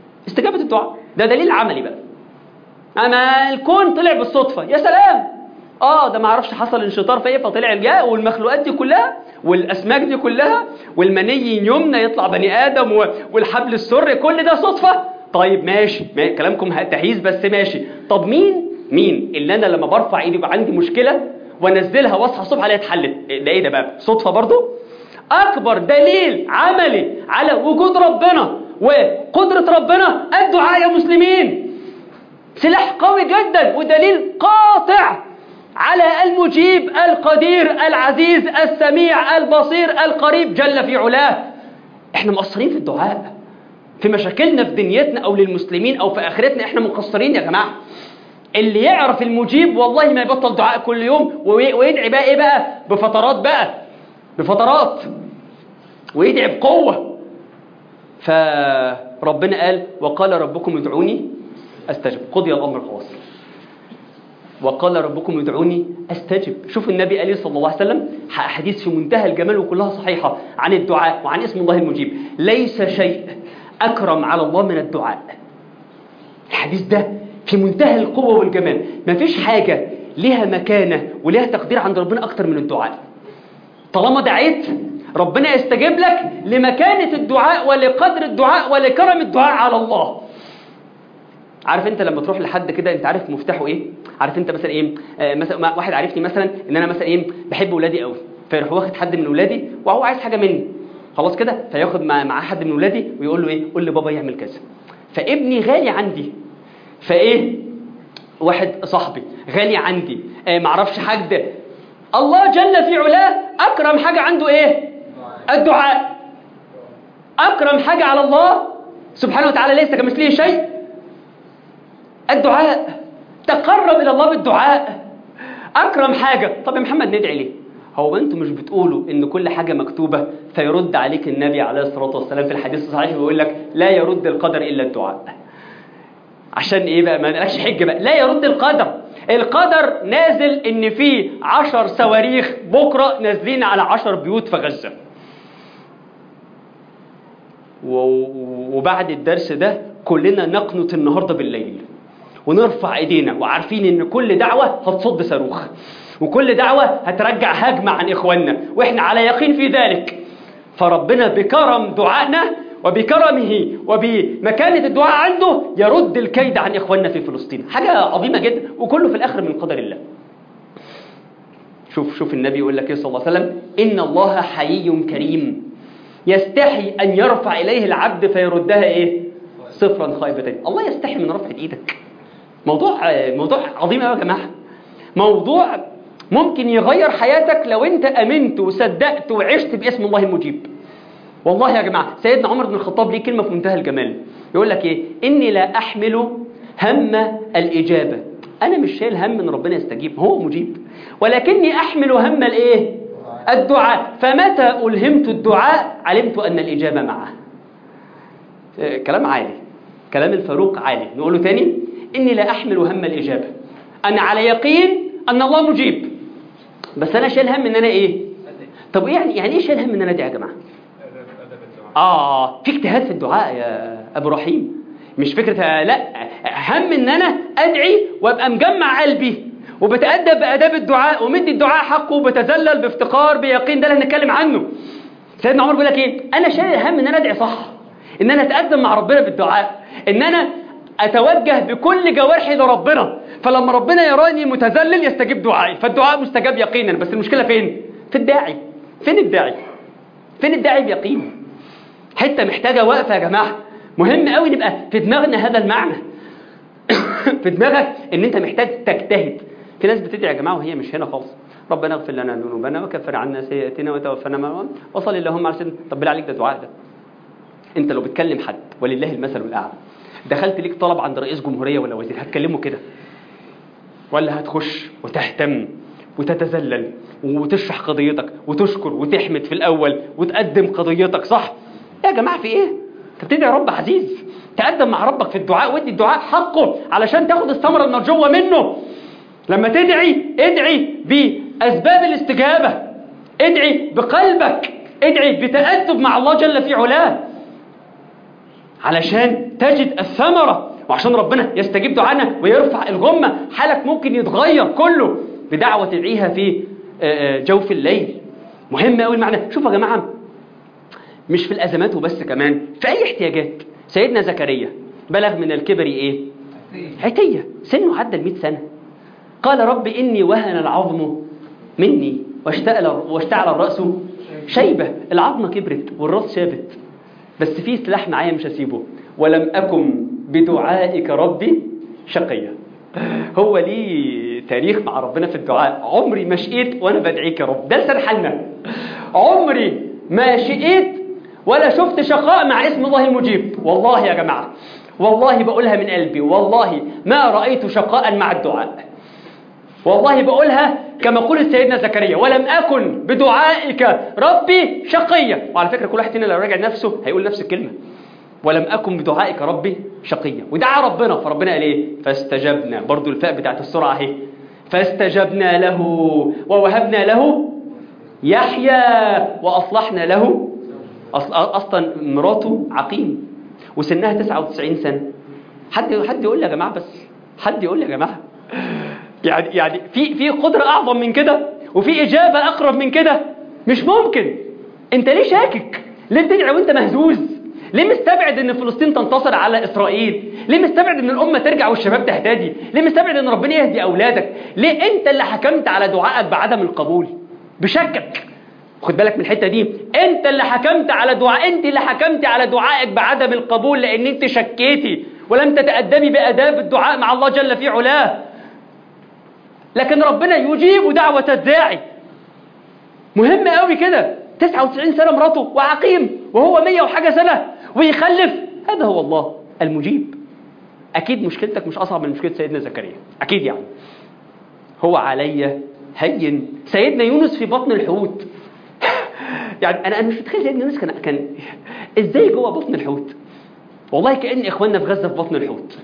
استجابة الدعاء ده دليل عملي بقى أما الكون طلع بالصدفة يا سلام اه ده ما اعرفش حصل انشطار في ايه فطلع الجاء والمخلوقات دي كلها والاسماك دي كلها والمني يمنى يطلع بني ادم و- والحبل السري كل ده صدفه طيب ماشي ما كلامكم تحيز بس ماشي طب مين مين اللي انا لما برفع ايدي يبقى عندي مشكله وانزلها واصحى الصبح الاقيها اتحلت ده ايه ده بقى صدفه برضو اكبر دليل عملي على وجود ربنا وقدره ربنا الدعاء يا مسلمين سلاح قوي جدا ودليل قاطع على المجيب القدير العزيز السميع البصير القريب جل في علاه احنا مقصرين في الدعاء في مشاكلنا في دنيتنا او للمسلمين او في اخرتنا احنا مقصرين يا جماعه اللي يعرف المجيب والله ما يبطل دعاء كل يوم وي- ويدعي بقى ايه بقى بفترات بقى بفترات ويدعي بقوه فربنا قال وقال ربكم ادعوني استجب قضي الامر خلاص وقال ربكم ادعوني استجب شوف النبي عليه صلى الله عليه وسلم حديث في منتهى الجمال وكلها صحيحه عن الدعاء وعن اسم الله المجيب ليس شيء اكرم على الله من الدعاء الحديث ده في منتهى القوه والجمال مفيش حاجه ليها مكانه وليها تقدير عند ربنا اكتر من الدعاء طالما دعيت ربنا يستجيب لك لمكانه الدعاء ولقدر الدعاء ولكرم الدعاء على الله عارف انت لما تروح لحد كده انت عارف مفتاحه ايه عارف انت مثلا ايه آه مثلا ما- واحد عارفني مثلا ان انا مثلا ايه بحب ولادي قوي فيروح واخد حد من ولادي وهو عايز حاجه مني خلاص كده فياخد مع معاه حد من ولادي ويقول له ايه قول لبابا يعمل كذا فابني غالي عندي فايه واحد صاحبي غالي عندي آه معرفش حد الله جل في علاه اكرم حاجه عنده ايه الدعاء اكرم حاجه على الله سبحانه وتعالى ليس كمثله شيء الدعاء تقرب الى الله بالدعاء اكرم حاجه طب يا محمد ندعي ليه هو انتوا مش بتقولوا ان كل حاجه مكتوبه فيرد عليك النبي عليه الصلاه والسلام في الحديث الصحيح بيقول لك لا يرد القدر الا الدعاء عشان ايه بقى ما نقلكش حجه بقى لا يرد القدر القدر نازل ان في عشر صواريخ بكره نازلين على عشر بيوت في غزه و- وبعد الدرس ده كلنا نقنط النهارده بالليل ونرفع ايدينا وعارفين ان كل دعوه هتصد صاروخ وكل دعوه هترجع هجمه عن اخواننا واحنا على يقين في ذلك فربنا بكرم دعائنا وبكرمه وبمكانة الدعاء عنده يرد الكيد عن إخواننا في فلسطين حاجة عظيمة جدا وكله في الآخر من قدر الله شوف شوف النبي يقول لك ايه صلى الله عليه وسلم إن الله حيي كريم يستحي أن يرفع إليه العبد فيردها إيه صفرا خائبة الله يستحي من رفع إيدك موضوع موضوع عظيم قوي يا جماعة موضوع ممكن يغير حياتك لو انت امنت وصدقت وعشت باسم الله المجيب والله يا جماعة سيدنا عمر بن الخطاب ليه كلمة في منتهى الجمال يقول لك ايه اني لا احمل هم الاجابة انا مش شايل هم ان ربنا يستجيب هو مجيب ولكني احمل هم الايه الدعاء فمتى الهمت الدعاء علمت ان الاجابة معه آه، كلام عالي كلام الفاروق عالي نقوله تاني اني لا احمل هم الاجابة انا على يقين ان الله مجيب بس انا شايل هم ان انا ايه طب ايه يعني يعني ايه شايل هم ان انا ادعي يا جماعه اه في اجتهاد في الدعاء يا ابو رحيم مش فكره آه، لا هم ان انا ادعي وابقى مجمع قلبي وبتادب باداب الدعاء ومدي الدعاء حقه وبتذلل بافتقار بيقين ده اللي هنتكلم عنه سيدنا عمر بيقول لك ايه انا شايل هم ان انا ادعي صح ان انا اتقدم مع ربنا بالدعاء ان انا اتوجه بكل جوارحي لربنا فلما ربنا يراني متذلل يستجيب دعائي فالدعاء مستجاب يقينا بس المشكله فين في الداعي فين الداعي فين الداعي بيقين حته محتاجه وقفه يا جماعه مهم قوي نبقى في دماغنا هذا المعنى في دماغك ان انت محتاج تجتهد في ناس بتدعي يا جماعه وهي مش هنا خالص ربنا اغفر لنا ذنوبنا وكفر عنا سيئاتنا وتوفنا مع وصل اللهم على سيدنا طب بالله عليك ده دعاء ده انت لو بتكلم حد ولله المثل الاعلى دخلت ليك طلب عند رئيس جمهوريه ولا وزير هتكلمه كده ولا هتخش وتهتم وتتذلل وتشرح قضيتك وتشكر وتحمد في الاول وتقدم قضيتك صح يا جماعه في ايه انت بتدعي رب عزيز تقدم مع ربك في الدعاء وادي الدعاء حقه علشان تاخد الثمره المرجوه منه لما تدعي ادعي باسباب الاستجابه ادعي بقلبك ادعي بتأدب مع الله جل في علاه علشان تجد الثمرة وعشان ربنا يستجيب دعانا ويرفع الغمة حالك ممكن يتغير كله بدعوة تدعيها في آه، آه، جوف الليل مهم قوي المعنى شوفوا يا جماعة مش في الأزمات وبس كمان في أي احتياجات سيدنا زكريا بلغ من الكبر إيه؟ عتية سنه عدى المئة سنة قال رب إني وهن العظم مني واشتعل, واشتعل الرأس شيبة العظمة كبرت والرأس شابت بس في سلاح معايا مش هسيبه ولم أكن بدعائك ربي شقيا هو ليه تاريخ مع ربنا في الدعاء عمري ما شقيت وانا بدعيك يا رب ده لسان حالنا عمري ما شقيت ولا شفت شقاء مع اسم الله المجيب والله يا جماعة والله بقولها من قلبي والله ما رأيت شقاء مع الدعاء والله بقولها كما قول سيدنا زكريا ولم أكن بدعائك ربي شقيا وعلى فكرة كل واحد فينا لو راجع نفسه هيقول نفس الكلمة ولم أكن بدعائك ربي شقيا ودعا ربنا فربنا قال إيه فاستجبنا برضو الفاء بتاعت السرعة اهي فاستجبنا له ووهبنا له يحيى وأصلحنا له أصل أصلا مراته عقيم وسنها 99 سنة حد حد يقول لي يا جماعة بس حد يقول لي يا جماعة يعني يعني في في قدرة أعظم من كده وفي إجابة أقرب من كده مش ممكن أنت ليه شاكك؟ ليه بتدعي وأنت مهزوز؟ ليه مستبعد ان فلسطين تنتصر على اسرائيل ليه مستبعد ان الامه ترجع والشباب تهتدي ليه مستبعد ان ربنا يهدي اولادك ليه انت اللي حكمت على دعائك بعدم القبول بشكك خد بالك من الحته دي انت اللي حكمت على دعاء انت اللي حكمت على دعائك بعدم القبول لان انت شكيتي ولم تتادبي باداب الدعاء مع الله جل في علاه لكن ربنا يجيب دعوه الداعي مهم قوي كده 99 سنه مراته وعقيم وهو 100 وحاجه سنه ويخلف هذا هو الله المجيب اكيد مشكلتك مش اصعب من مشكله سيدنا زكريا اكيد يعني هو علي هين سيدنا يونس في بطن الحوت يعني انا انا مش متخيل سيدنا يونس كان كان ازاي جوه بطن الحوت والله كان اخواننا في غزه في بطن الحوت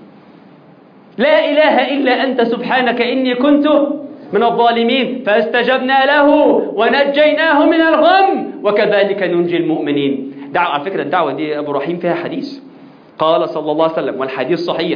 لا اله الا انت سبحانك اني كنت من الظالمين فاستجبنا له ونجيناه من الغم وكذلك ننجي المؤمنين دعوة على فكرة الدعوة دي أبو رحيم فيها حديث قال صلى الله عليه وسلم والحديث صحيح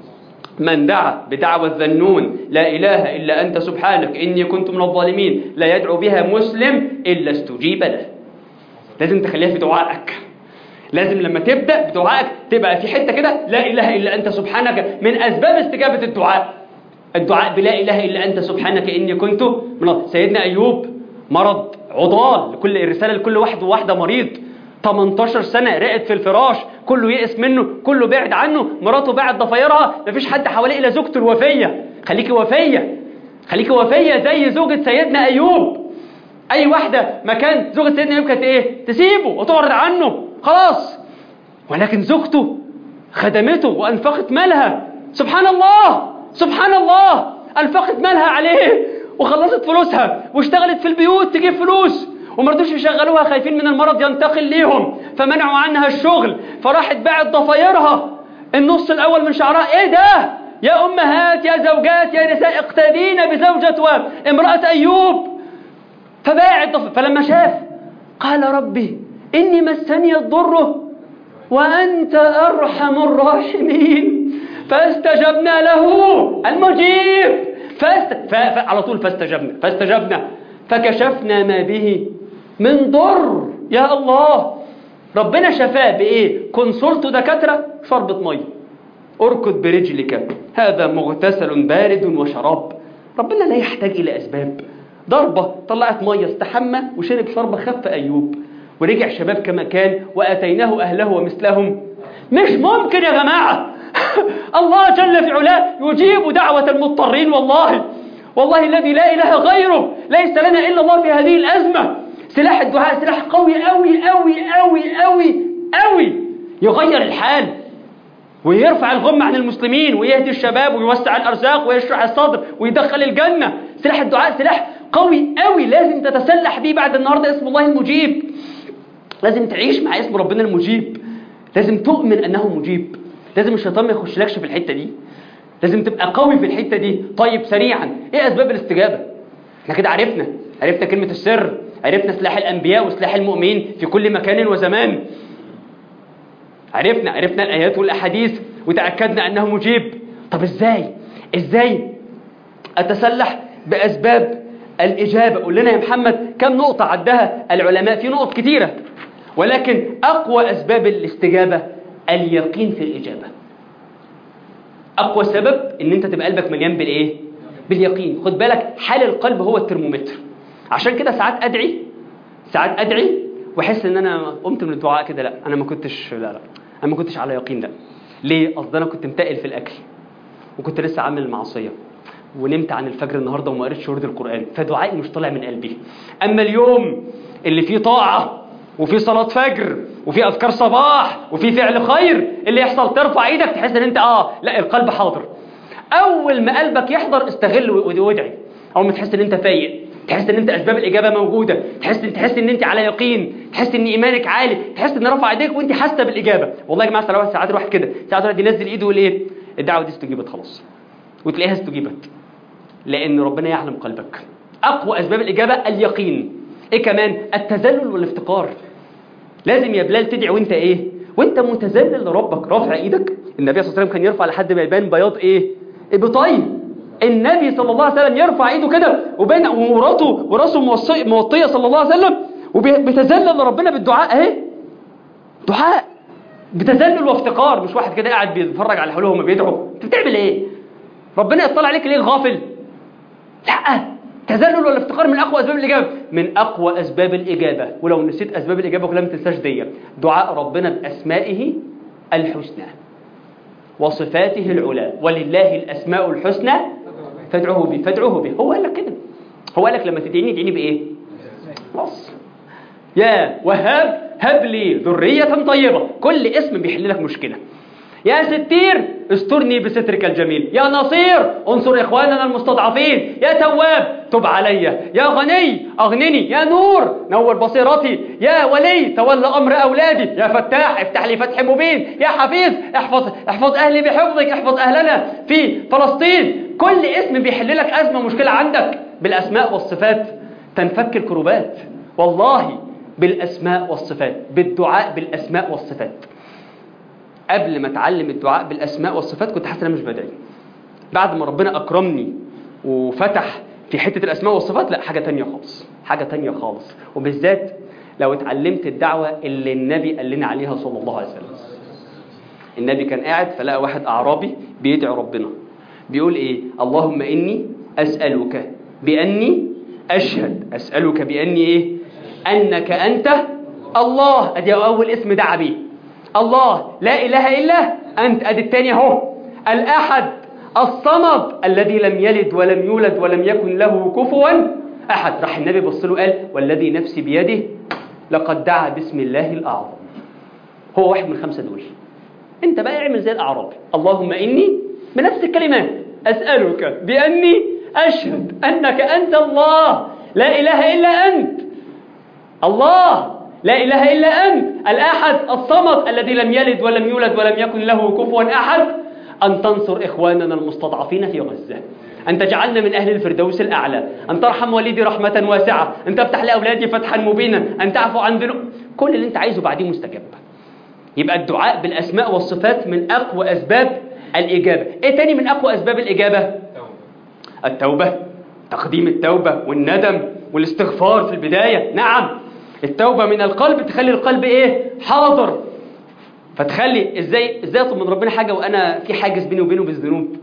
من دعا بدعوة ذنون لا إله إلا أنت سبحانك إني كنت من الظالمين لا يدعو بها مسلم إلا استجيب له لازم تخليها في دعائك لازم لما تبدأ بدعائك تبقى في حتة كده لا إله إلا أنت سبحانك من أسباب استجابة الدعاء الدعاء بلا إله إلا أنت سبحانك إني كنت من سيدنا أيوب مرض عضال لكل الرسالة لكل واحد وواحدة مريض 18 سنة رقد في الفراش كله يئس منه كله بعد عنه مراته بعد ضفايرها مفيش حد حواليه إلا زوجته الوفية خليكي وفية خليكي وفية زي زوجة سيدنا أيوب أي واحدة مكان زوجة سيدنا أيوب كانت إيه تسيبه وتعرض عنه خلاص ولكن زوجته خدمته وأنفقت مالها سبحان الله سبحان الله أنفقت مالها عليه وخلصت فلوسها واشتغلت في البيوت تجيب فلوس وما رضوش يشغلوها خايفين من المرض ينتقل ليهم فمنعوا عنها الشغل فراحت باعت ضفايرها النص الأول من شعرها إيه ده يا أمهات يا زوجات يا نساء اقتدين بزوجة وامرأة أيوب فباعت ضف... فلما شاف قال ربي إني مسني الضر وأنت أرحم الراحمين فاستجبنا له المجيب فاست... ف... ف... على طول فاستجبنا فاستجبنا فكشفنا ما به من ضر يا الله ربنا شفاه بايه كونسولت دكاتره شربة ميه اركض برجلك هذا مغتسل بارد وشراب ربنا لا يحتاج الى اسباب ضربه طلعت ميه استحمى وشرب شربة خف ايوب ورجع شباب كما كان واتيناه اهله ومثلهم مش ممكن يا جماعه الله جل في علاه يجيب دعوه المضطرين والله والله الذي لا إله غيره ليس لنا إلا الله في هذه الأزمة سلاح الدعاء سلاح قوي أوي أوي أوي أوي أوي يغير الحال ويرفع الغم عن المسلمين ويهدي الشباب ويوسع الأرزاق ويشرح الصدر ويدخل الجنة سلاح الدعاء سلاح قوي أوي لازم تتسلح بيه بعد النهاردة اسم الله المجيب لازم تعيش مع اسم ربنا المجيب لازم تؤمن أنه مجيب لازم الشيطان ما يخشلكش في الحتة دي لازم تبقى قوي في الحتة دي طيب سريعا ايه اسباب الاستجابة احنا كده عرفنا عرفنا كلمة السر عرفنا سلاح الانبياء وسلاح المؤمنين في كل مكان وزمان عرفنا عرفنا الايات والاحاديث وتأكدنا انه مجيب طب ازاي ازاي اتسلح بأسباب الإجابة قول لنا يا محمد كم نقطة عدها العلماء في نقط كتيرة ولكن أقوى أسباب الاستجابة اليقين في الإجابة أقوى سبب إن أنت تبقى قلبك مليان بالإيه؟ باليقين خد بالك حال القلب هو الترمومتر عشان كده ساعات أدعي ساعات أدعي واحس ان انا قمت من الدعاء كده لا انا ما كنتش لا لا انا ما كنتش على يقين لا ليه اصل انا كنت متقل في الاكل وكنت لسه عامل المعصيه ونمت عن الفجر النهارده وما قريتش ورد القران فدعائي مش طالع من قلبي اما اليوم اللي فيه طاعه وفي صلاة فجر وفي أذكار صباح وفي فعل خير اللي يحصل ترفع ايدك تحس ان انت اه لا القلب حاضر اول ما قلبك يحضر استغل وادعي اول ما تحس ان انت فايق تحس ان انت اسباب الاجابه موجوده تحس تحس ان انت على يقين تحس ان ايمانك عالي تحس ان رفع ايديك وانت حاسه بالاجابه والله يا جماعه ساعات ساعات الواحد كده ساعات الواحد ينزل ايده ويقول ايه الدعوه دي استجيبت خلاص وتلاقيها استجيبت لان ربنا يعلم قلبك اقوى اسباب الاجابه اليقين ايه كمان التذلل والافتقار لازم يا بلال تدعي وانت ايه وانت متذلل لربك رافع ايدك النبي صلى الله عليه وسلم كان يرفع لحد ما يبان بياض ايه ابطيه النبي صلى الله عليه وسلم يرفع ايده كده وبين ومراته وراسه موصي- موطيه صلى الله عليه وسلم وبيتذلل لربنا بالدعاء اهي دعاء بتذلل وافتقار مش واحد كده قاعد بيتفرج على حوله وهم بيدعوا انت بتعمل ايه ربنا يطلع عليك ليه غافل لا تذلل والافتقار من اقوى اسباب الاجابه من اقوى اسباب الاجابه ولو نسيت اسباب الاجابه كلها ما تنساش دي دعاء ربنا باسمائه الحسنى وصفاته العلى ولله الاسماء الحسنى فادعوه به فادعوه به هو قال لك كده هو قال لك لما تدعيني ادعيني بايه خلاص يا وهاب هب لي ذرية طيبة كل اسم بيحل لك مشكلة يا ستير استرني بسترك الجميل يا نصير انصر إخواننا المستضعفين يا تواب تب علي يا غني أغنني يا نور نور بصيرتي يا ولي تولى أمر أولادي يا فتاح افتح لي فتح مبين يا حفيظ احفظ احفظ أهلي بحفظك احفظ أهلنا في فلسطين كل اسم بيحل لك أزمة مشكلة عندك بالأسماء والصفات تنفك الكروبات والله بالأسماء والصفات بالدعاء بالأسماء والصفات قبل ما اتعلم الدعاء بالاسماء والصفات كنت حاسس ان انا مش بدعي بعد ما ربنا اكرمني وفتح في حته الاسماء والصفات لا حاجه تانية خالص حاجه تانية خالص وبالذات لو اتعلمت الدعوه اللي النبي قال لنا عليها صلى الله عليه وسلم النبي كان قاعد فلقى واحد اعرابي بيدعي ربنا بيقول ايه اللهم اني اسالك باني اشهد اسالك باني ايه انك انت الله ادي اول اسم دعا بيه الله لا إله إلا أنت أدي التاني أهو الأحد الصمد الذي لم يلد ولم يولد ولم يكن له كفوا أحد راح النبي بص له قال والذي نفسي بيده لقد دعا باسم الله الأعظم هو واحد من الخمسة دول أنت بقى اعمل زي الأعرابي اللهم إني بنفس الكلمات أسألك بأني أشهد أنك أنت الله لا إله إلا أنت الله لا إله إلا أنت الأحد الصمد الذي لم يلد ولم يولد ولم يكن له كفوا أحد أن تنصر إخواننا المستضعفين في غزة أن تجعلنا من أهل الفردوس الأعلى أن ترحم والدي رحمة واسعة أن تفتح لأولادي فتحا مبينا أن تعفو عن ذنوب كل اللي أنت عايزه بعديه مستجاب يبقى الدعاء بالأسماء والصفات من أقوى أسباب الإجابة إيه تاني من أقوى أسباب الإجابة التوبة تقديم التوبة والندم والاستغفار في البداية نعم التوبة من القلب تخلي القلب ايه حاضر فتخلي ازاي ازاي اطلب من ربنا حاجة وانا في حاجز بيني وبينه بالذنوب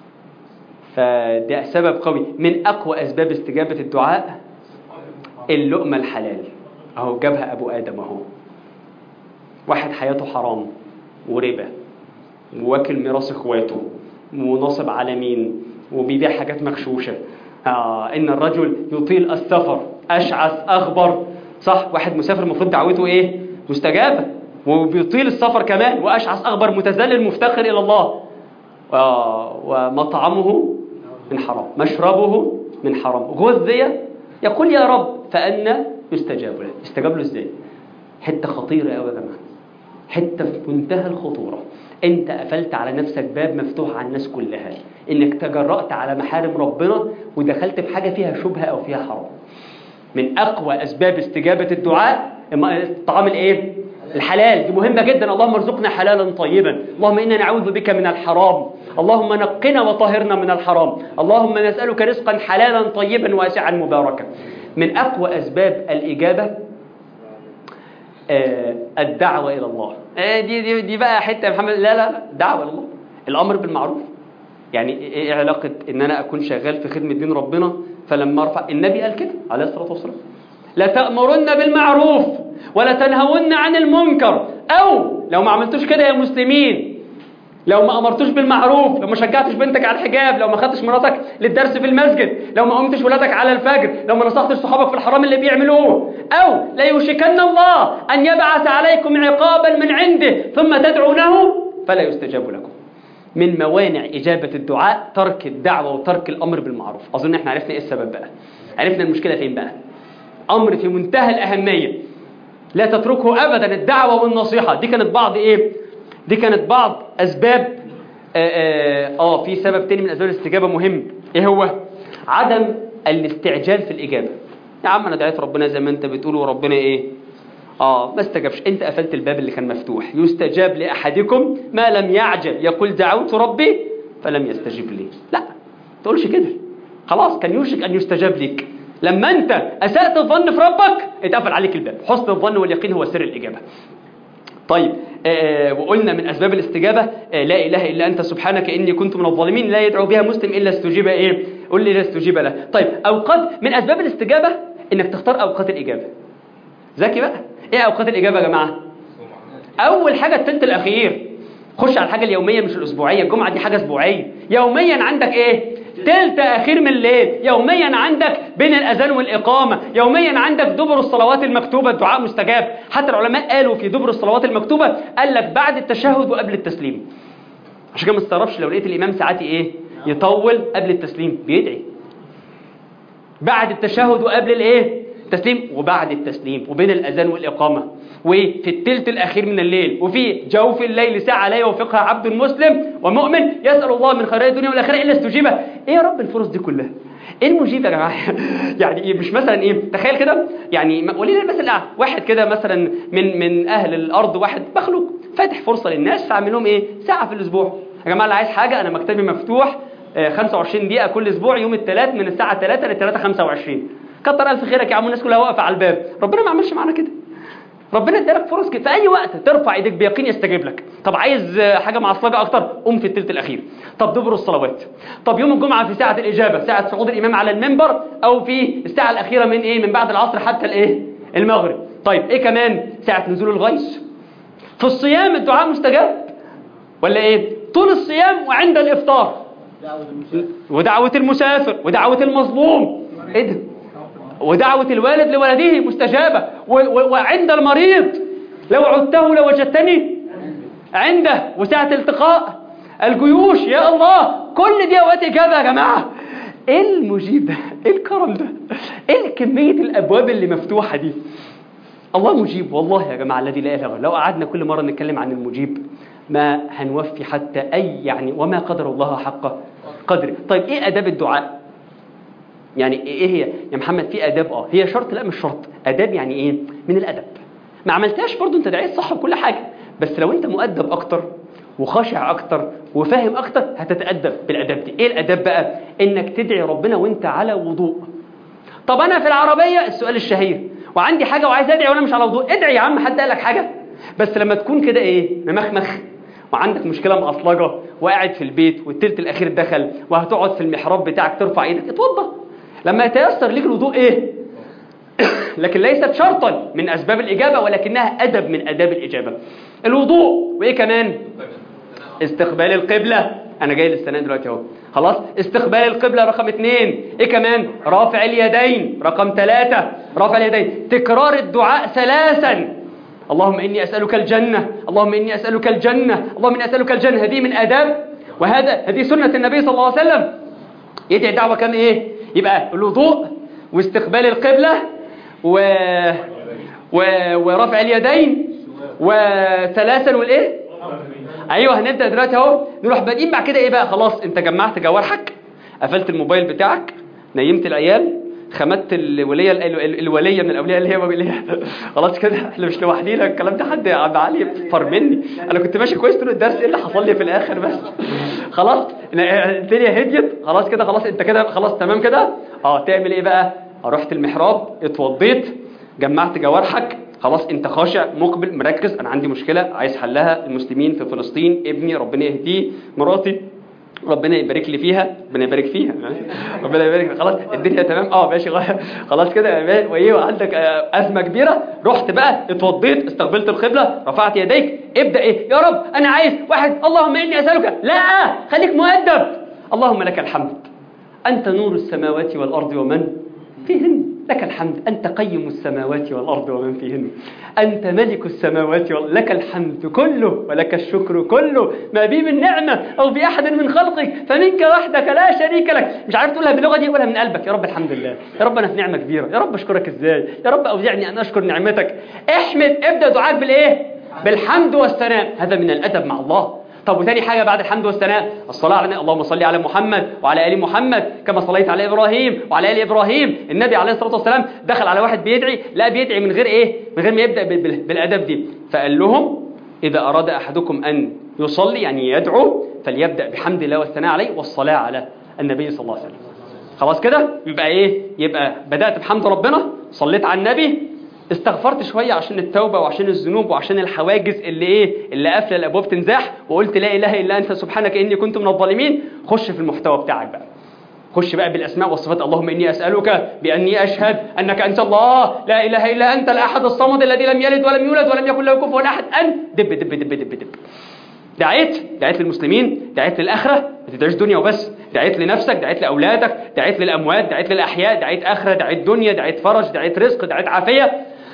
فده سبب قوي من اقوى اسباب استجابة الدعاء اللقمة الحلال اهو جابها ابو ادم اهو واحد حياته حرام وربا وواكل ميراث اخواته وناصب على مين وبيبيع حاجات مغشوشه آه ان الرجل يطيل السفر اشعث اخبر صح واحد مسافر المفروض دعوته ايه مستجابه وبيطيل السفر كمان واشعث اخبر متذلل مفتقر الى الله آه ومطعمه من حرام مشربه من حرام غذي يقول يا رب فأنا يستجاب له يستجاب له ازاي حته خطيره قوي يا جماعه حته في منتهى الخطوره انت قفلت على نفسك باب مفتوح على الناس كلها انك تجرأت على محارم ربنا ودخلت في حاجه فيها شبهه او فيها حرام من اقوى اسباب استجابه الدعاء الطعام الايه الحلال دي مهمه جدا اللهم ارزقنا حلالا طيبا اللهم انا نعوذ بك من الحرام اللهم نقنا وطهرنا من الحرام اللهم نسألك رزقا حلالا طيبا واسعا مباركا من أقوى أسباب الإجابة آه، الدعوة إلى الله آه، دي, دي, دي بقى حتة يا محمد لا لا لا دعوة إلى الله الأمر بالمعروف يعني إيه علاقة إن أنا أكون شغال في خدمة دين ربنا فلما أرفع النبي قال كده عليه الصلاة والسلام لتأمرن بالمعروف ولا تنهون عن المنكر أو لو ما عملتوش كده يا مسلمين لو ما امرتوش بالمعروف لو ما شجعتش بنتك على الحجاب لو ما خدتش مراتك للدرس في المسجد لو ما قمتش ولادك على الفجر لو ما نصحتش صحابك في الحرام اللي بيعملوه او لا يوشكن الله ان يبعث عليكم عقابا من عنده ثم تدعونه فلا يستجاب لكم من موانع اجابه الدعاء ترك الدعوه وترك الامر بالمعروف اظن احنا عرفنا ايه السبب بقى عرفنا المشكله فين بقى امر في منتهى الاهميه لا تتركه ابدا الدعوه والنصيحه دي كانت بعض ايه دي كانت بعض اسباب اه, آه, آه في سبب تاني من اسباب الاستجابه مهم ايه هو عدم الاستعجال في الاجابه يا عم انا دعيت ربنا زي ما انت بتقول وربنا ايه اه ما استجابش انت قفلت الباب اللي كان مفتوح يستجاب لاحدكم ما لم يعجل يقول دعوت ربي فلم يستجب لي لا ما تقولش كده خلاص كان يوشك ان يستجاب لك لما انت اسأت الظن في ربك اتقفل عليك الباب حسن الظن واليقين هو سر الاجابه طيب آه وقلنا من أسباب الاستجابة آه لا إله إلا أنت سبحانك إني كنت من الظالمين لا يدعو بها مسلم إلا استجيب إيه قل لي لا استجيب له طيب أوقات من أسباب الاستجابة إنك تختار أوقات الإجابة ذكي بقى إيه أوقات الإجابة يا جماعة أول حاجة التلت الأخير خش على الحاجة اليومية مش الأسبوعية الجمعة دي حاجة أسبوعية يوميا عندك إيه تلت أخير من الليل يوميا عندك بين الأذان والإقامة يوميا عندك دبر الصلوات المكتوبة الدعاء مستجاب حتى العلماء قالوا في دبر الصلوات المكتوبة قال لك بعد التشهد وقبل التسليم عشان كده ما تستغربش لو لقيت الإمام ساعات إيه يطول قبل التسليم بيدعي بعد التشهد وقبل الإيه التسليم وبعد التسليم وبين الأذان والإقامة وفي التلت الأخير من الليل وفي جوف الليل ساعة لا يوفقها عبد مسلم ومؤمن يسأل الله من خيرات الدنيا والآخرة إلا استجيبه إيه يا رب الفرص دي كلها ايه المجيب يا جماعه يعني إيه مش مثلا ايه تخيل كده يعني ولينا المثل الاعلى واحد كده مثلا من من اهل الارض واحد مخلوق فاتح فرصه للناس فاعمل لهم ايه ساعه في الاسبوع يا جماعه اللي عايز حاجه انا مكتبي مفتوح آه 25 دقيقه كل اسبوع يوم الثلاث من الساعه 3 ل 3 25 كتر الف خيرك يا عم الناس كلها واقفه على الباب ربنا ما عملش معانا كده ربنا ادالك فرص كده في اي وقت ترفع ايديك بيقين يستجيب لك طب عايز حاجه معصلجه اكتر قوم في الثلث الاخير طب دبر الصلوات طب يوم الجمعه في ساعه الاجابه ساعه صعود الامام على المنبر او في الساعه الاخيره من ايه من بعد العصر حتى الايه المغرب طيب ايه كمان ساعه نزول الغيث في الصيام الدعاء مستجاب ولا ايه طول الصيام وعند الافطار ودعوه المسافر ودعوه المظلوم ايه ده ودعوة الوالد لولده مستجابة وعند المريض لو عدته لوجدتني عنده وساعة التقاء الجيوش يا الله كل دي اوقات اجابه يا جماعه ايه المجيب ده ايه الكرم ده ايه كميه الابواب اللي مفتوحه دي الله مجيب والله يا جماعه الذي لا اله الا لو قعدنا كل مره نتكلم عن المجيب ما هنوفي حتى اي يعني وما قدر الله حق قدره طيب ايه اداب الدعاء يعني ايه هي يا محمد في اداب اه هي شرط لا مش شرط اداب يعني ايه من الادب ما عملتهاش برضو انت دعيت صح وكل حاجه بس لو انت مؤدب اكتر وخاشع اكتر وفاهم اكتر هتتادب بالاداب دي ايه الاداب بقى انك تدعي ربنا وانت على وضوء طب انا في العربيه السؤال الشهير وعندي حاجه وعايز ادعي وانا مش على وضوء ادعي يا عم حد قال لك حاجه بس لما تكون كده ايه ممخمخ وعندك مشكله مأصلجه وقاعد في البيت والتلت الاخير دخل وهتقعد في المحراب بتاعك ترفع ايدك اتوضى لما يتيسر ليك الوضوء ايه لكن ليست شرطا من اسباب الاجابه ولكنها ادب من اداب الاجابه الوضوء وايه كمان استقبال القبله انا جاي للسنه دلوقتي اهو خلاص استقبال القبله رقم اثنين ايه كمان رافع اليدين رقم ثلاثة رافع اليدين تكرار الدعاء ثلاثا اللهم اني اسالك الجنه اللهم اني اسالك الجنه اللهم اني اسالك الجنه هذه من اداب وهذا هذه سنه النبي صلى الله عليه وسلم يدعي دعوه كام ايه يبقى الوضوء واستقبال القبلة و... و... ورفع اليدين وثلاثا والايه ايوه هنبدا دلوقتي اهو نروح بادئين بعد كده ايه بقى خلاص انت جمعت جوارحك قفلت الموبايل بتاعك نيمت العيال خمدت الوليه ال- ال- الوليه من الاولياء اللي هي اللي هي خلاص كده احنا مش لوحدينا الكلام ده حد يا عم علي فر مني انا كنت ماشي كويس طول الدرس ايه اللي حصل لي في الاخر بس خلاص الدنيا هديت خلاص كده خلاص انت كده خلاص تمام كده اه تعمل ايه بقى رحت المحراب اتوضيت جمعت جوارحك خلاص انت خاشع مقبل مركز انا عندي مشكله عايز حلها المسلمين في فلسطين ابني ربنا يهديه مراتي ربنا يبارك لي فيها ربنا يبارك فيها ربنا يبارك خلاص الدنيا تمام اه ماشي غ- خلاص كده يا مان وايه وعندك آه، ازمه كبيره رحت بقى اتوضيت استقبلت القبله رفعت يديك ابدا ايه يا رب انا عايز واحد اللهم اني اسالك لا خليك مؤدب اللهم لك الحمد انت نور السماوات والارض ومن فيهن لك الحمد أنت قيم السماوات والأرض ومن فيهن أنت ملك السماوات والأرض لك الحمد كله ولك الشكر كله ما بي من نعمة أو بأحد من خلقك فمنك وحدك لا شريك لك مش عارف تقولها باللغة دي ولا من قلبك يا رب الحمد لله يا رب أنا في نعمة كبيرة يا رب أشكرك إزاي يا رب أوزعني أن أشكر نعمتك احمد ابدأ دعاك بالإيه بالحمد والثناء هذا من الأدب مع الله طب وتاني حاجة بعد الحمد والثناء الصلاة على النبي اللهم صل على محمد وعلى آل محمد كما صليت على إبراهيم وعلى آل إبراهيم النبي عليه الصلاة والسلام دخل على واحد بيدعي لا بيدعي من غير إيه من غير ما يبدأ بال- بال- بالأدب دي فقال لهم إذا أراد أحدكم أن يصلي يعني يدعو فليبدأ بحمد الله والثناء عليه والصلاة على النبي صلى الله عليه وسلم خلاص كده يبقى إيه يبقى بدأت بحمد ربنا صليت على النبي استغفرت شويه عشان التوبه وعشان الذنوب وعشان الحواجز اللي ايه اللي قافله الابواب تنزاح وقلت لا اله الا انت سبحانك اني كنت من الظالمين خش في المحتوى بتاعك بقى خش بقى بالاسماء والصفات اللهم اني اسالك باني اشهد انك انت الله لا اله الا انت الاحد الصمد الذي لم يلد ولم يولد ولم يكن له كفوا احد ان دب دب دب دب دب دعيت دعيت للمسلمين دعيت للآخرة ما تدعيش دنيا وبس دعيت لنفسك دعيت لأولادك دعيت للأموات دعيت للأحياء دعيت آخرة دعيت دنيا دعيت فرج دعيت رزق دعيت عافية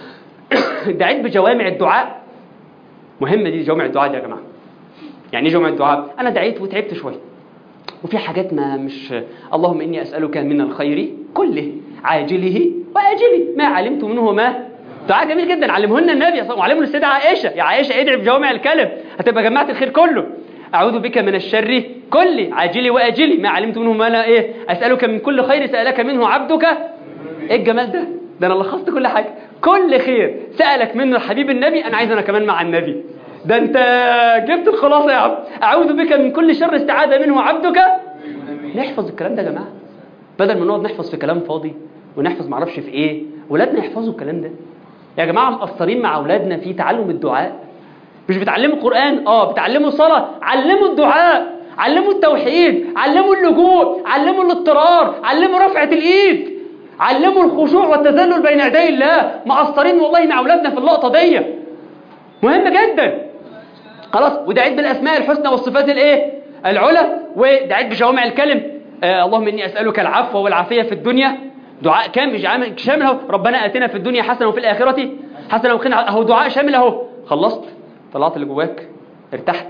دعيت بجوامع الدعاء مهمة دي جوامع الدعاء دي يا جماعة يعني ايه جوامع الدعاء أنا دعيت وتعبت شوية وفي حاجات ما مش اللهم إني أسألك من الخير كله عاجله وآجله ما علمت منه ما دعاء جميل جدا علمه لنا النبي صلى الله عليه وسلم وعلمه للسيدة عائشة يا عائشة ادعي بجوامع الكلم هتبقى جمعت الخير كله أعوذ بك من الشر كله عاجلي وآجلي ما علمت منه ما لا إيه أسألك من كل خير سألك منه عبدك إيه الجمال ده ده أنا لخصت كل حاجة كل خير سألك منه حبيب النبي أنا عايز أنا كمان مع النبي ده أنت جبت الخلاصة يا عم أعوذ بك من كل شر استعاذ منه عبدك نحفظ الكلام ده يا جماعة بدل ما نقعد نحفظ في كلام فاضي ونحفظ معرفش في ايه ولادنا يحفظوا الكلام ده يا جماعة مقصرين مع اولادنا في تعلم الدعاء مش بتعلموا قرآن اه بتعلموا صلاة علموا الدعاء علموا التوحيد علموا اللجوء علموا الاضطرار علموا رفعة الايد علموا الخشوع والتذلل بين يدي الله مقصرين والله مع اولادنا في اللقطة دي مهمة جدا خلاص ودعيت بالاسماء الحسنى والصفات الايه العلى ودعيت بجوامع الكلم آه اللهم اني اسالك العفو والعافيه في الدنيا دعاء كامل جامع- شامل اهو ربنا اتنا في الدنيا حسنه وفي الاخره حسنه وقنا اهو دعاء شامل اهو خلصت طلعت اللي جواك ارتحت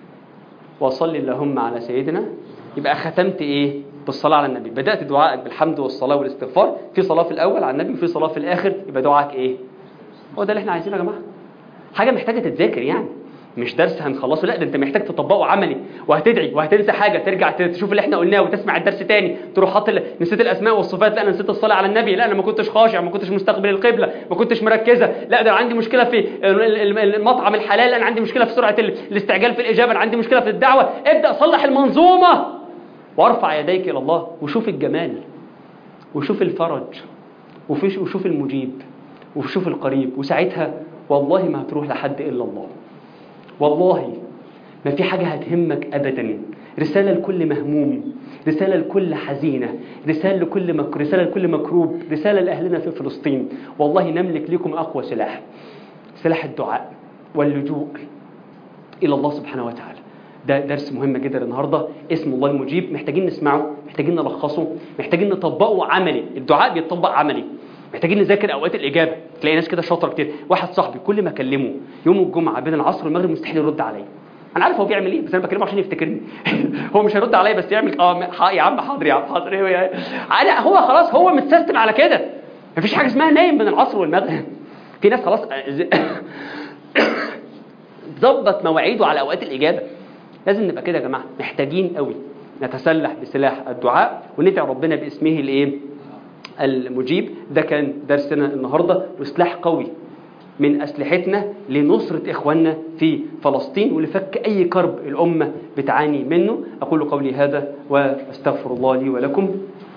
وصلي اللهم على سيدنا يبقى ختمت ايه بالصلاه على النبي بدات دعائك بالحمد والصلاه والاستغفار في صلاه في الاول على النبي وفي صلاه في الاخر يبقى دعائك ايه هو ده اللي احنا عايزينه يا جماعه حاجه محتاجه تتذاكر يعني مش درس هنخلصه لا ده انت محتاج تطبقه عملي وهتدعي وهتنسى حاجه ترجع تشوف اللي احنا قلناه وتسمع الدرس تاني تروح حاط ال- نسيت الاسماء والصفات لا انا نسيت الصلاه على النبي لا انا ما كنتش خاشع ما كنتش مستقبل القبله ما كنتش مركزه لا ده أنا عندي مشكله في ال- ال- ال- المطعم الحلال انا عندي مشكله في سرعه ال- الاستعجال في الاجابه انا عندي مشكله في الدعوه ابدا صلح المنظومه وارفع يديك الى الله وشوف الجمال وشوف الفرج وفيش- وشوف المجيب وشوف القريب وساعتها والله ما هتروح لحد الا الله والله ما في حاجة هتهمك أبدا رسالة لكل مهموم رسالة لكل حزينة رسالة لكل مك... رسالة لكل مكروب رسالة لأهلنا في فلسطين والله نملك لكم أقوى سلاح سلاح الدعاء واللجوء إلى الله سبحانه وتعالى ده درس مهم جدا النهارده اسم الله المجيب محتاجين نسمعه محتاجين نلخصه محتاجين نطبقه عملي الدعاء بيتطبق عملي محتاجين نذاكر اوقات الاجابه تلاقي ناس كده شاطره كتير واحد صاحبي كل ما اكلمه يوم الجمعه بين العصر والمغرب مستحيل يرد عليا انا عارف هو بيعمل ايه بس انا بكلمه عشان يفتكرني هو مش هيرد عليا بس يعمل اه ح- يا عم حاضر يا عم حاضر ايه يا- عادي هو خلاص هو متسيستم على كده مفيش حاجه اسمها نايم بين العصر والمغرب في ناس خلاص ظبط مواعيده على اوقات الاجابه لازم نبقى كده يا جماعه محتاجين قوي نتسلح بسلاح الدعاء وندعي ربنا باسمه الايه المجيب ده كان درسنا النهاردة وسلاح قوي من أسلحتنا لنصرة إخواننا في فلسطين ولفك أي كرب الأمة بتعاني منه أقول قولي هذا وأستغفر الله لي ولكم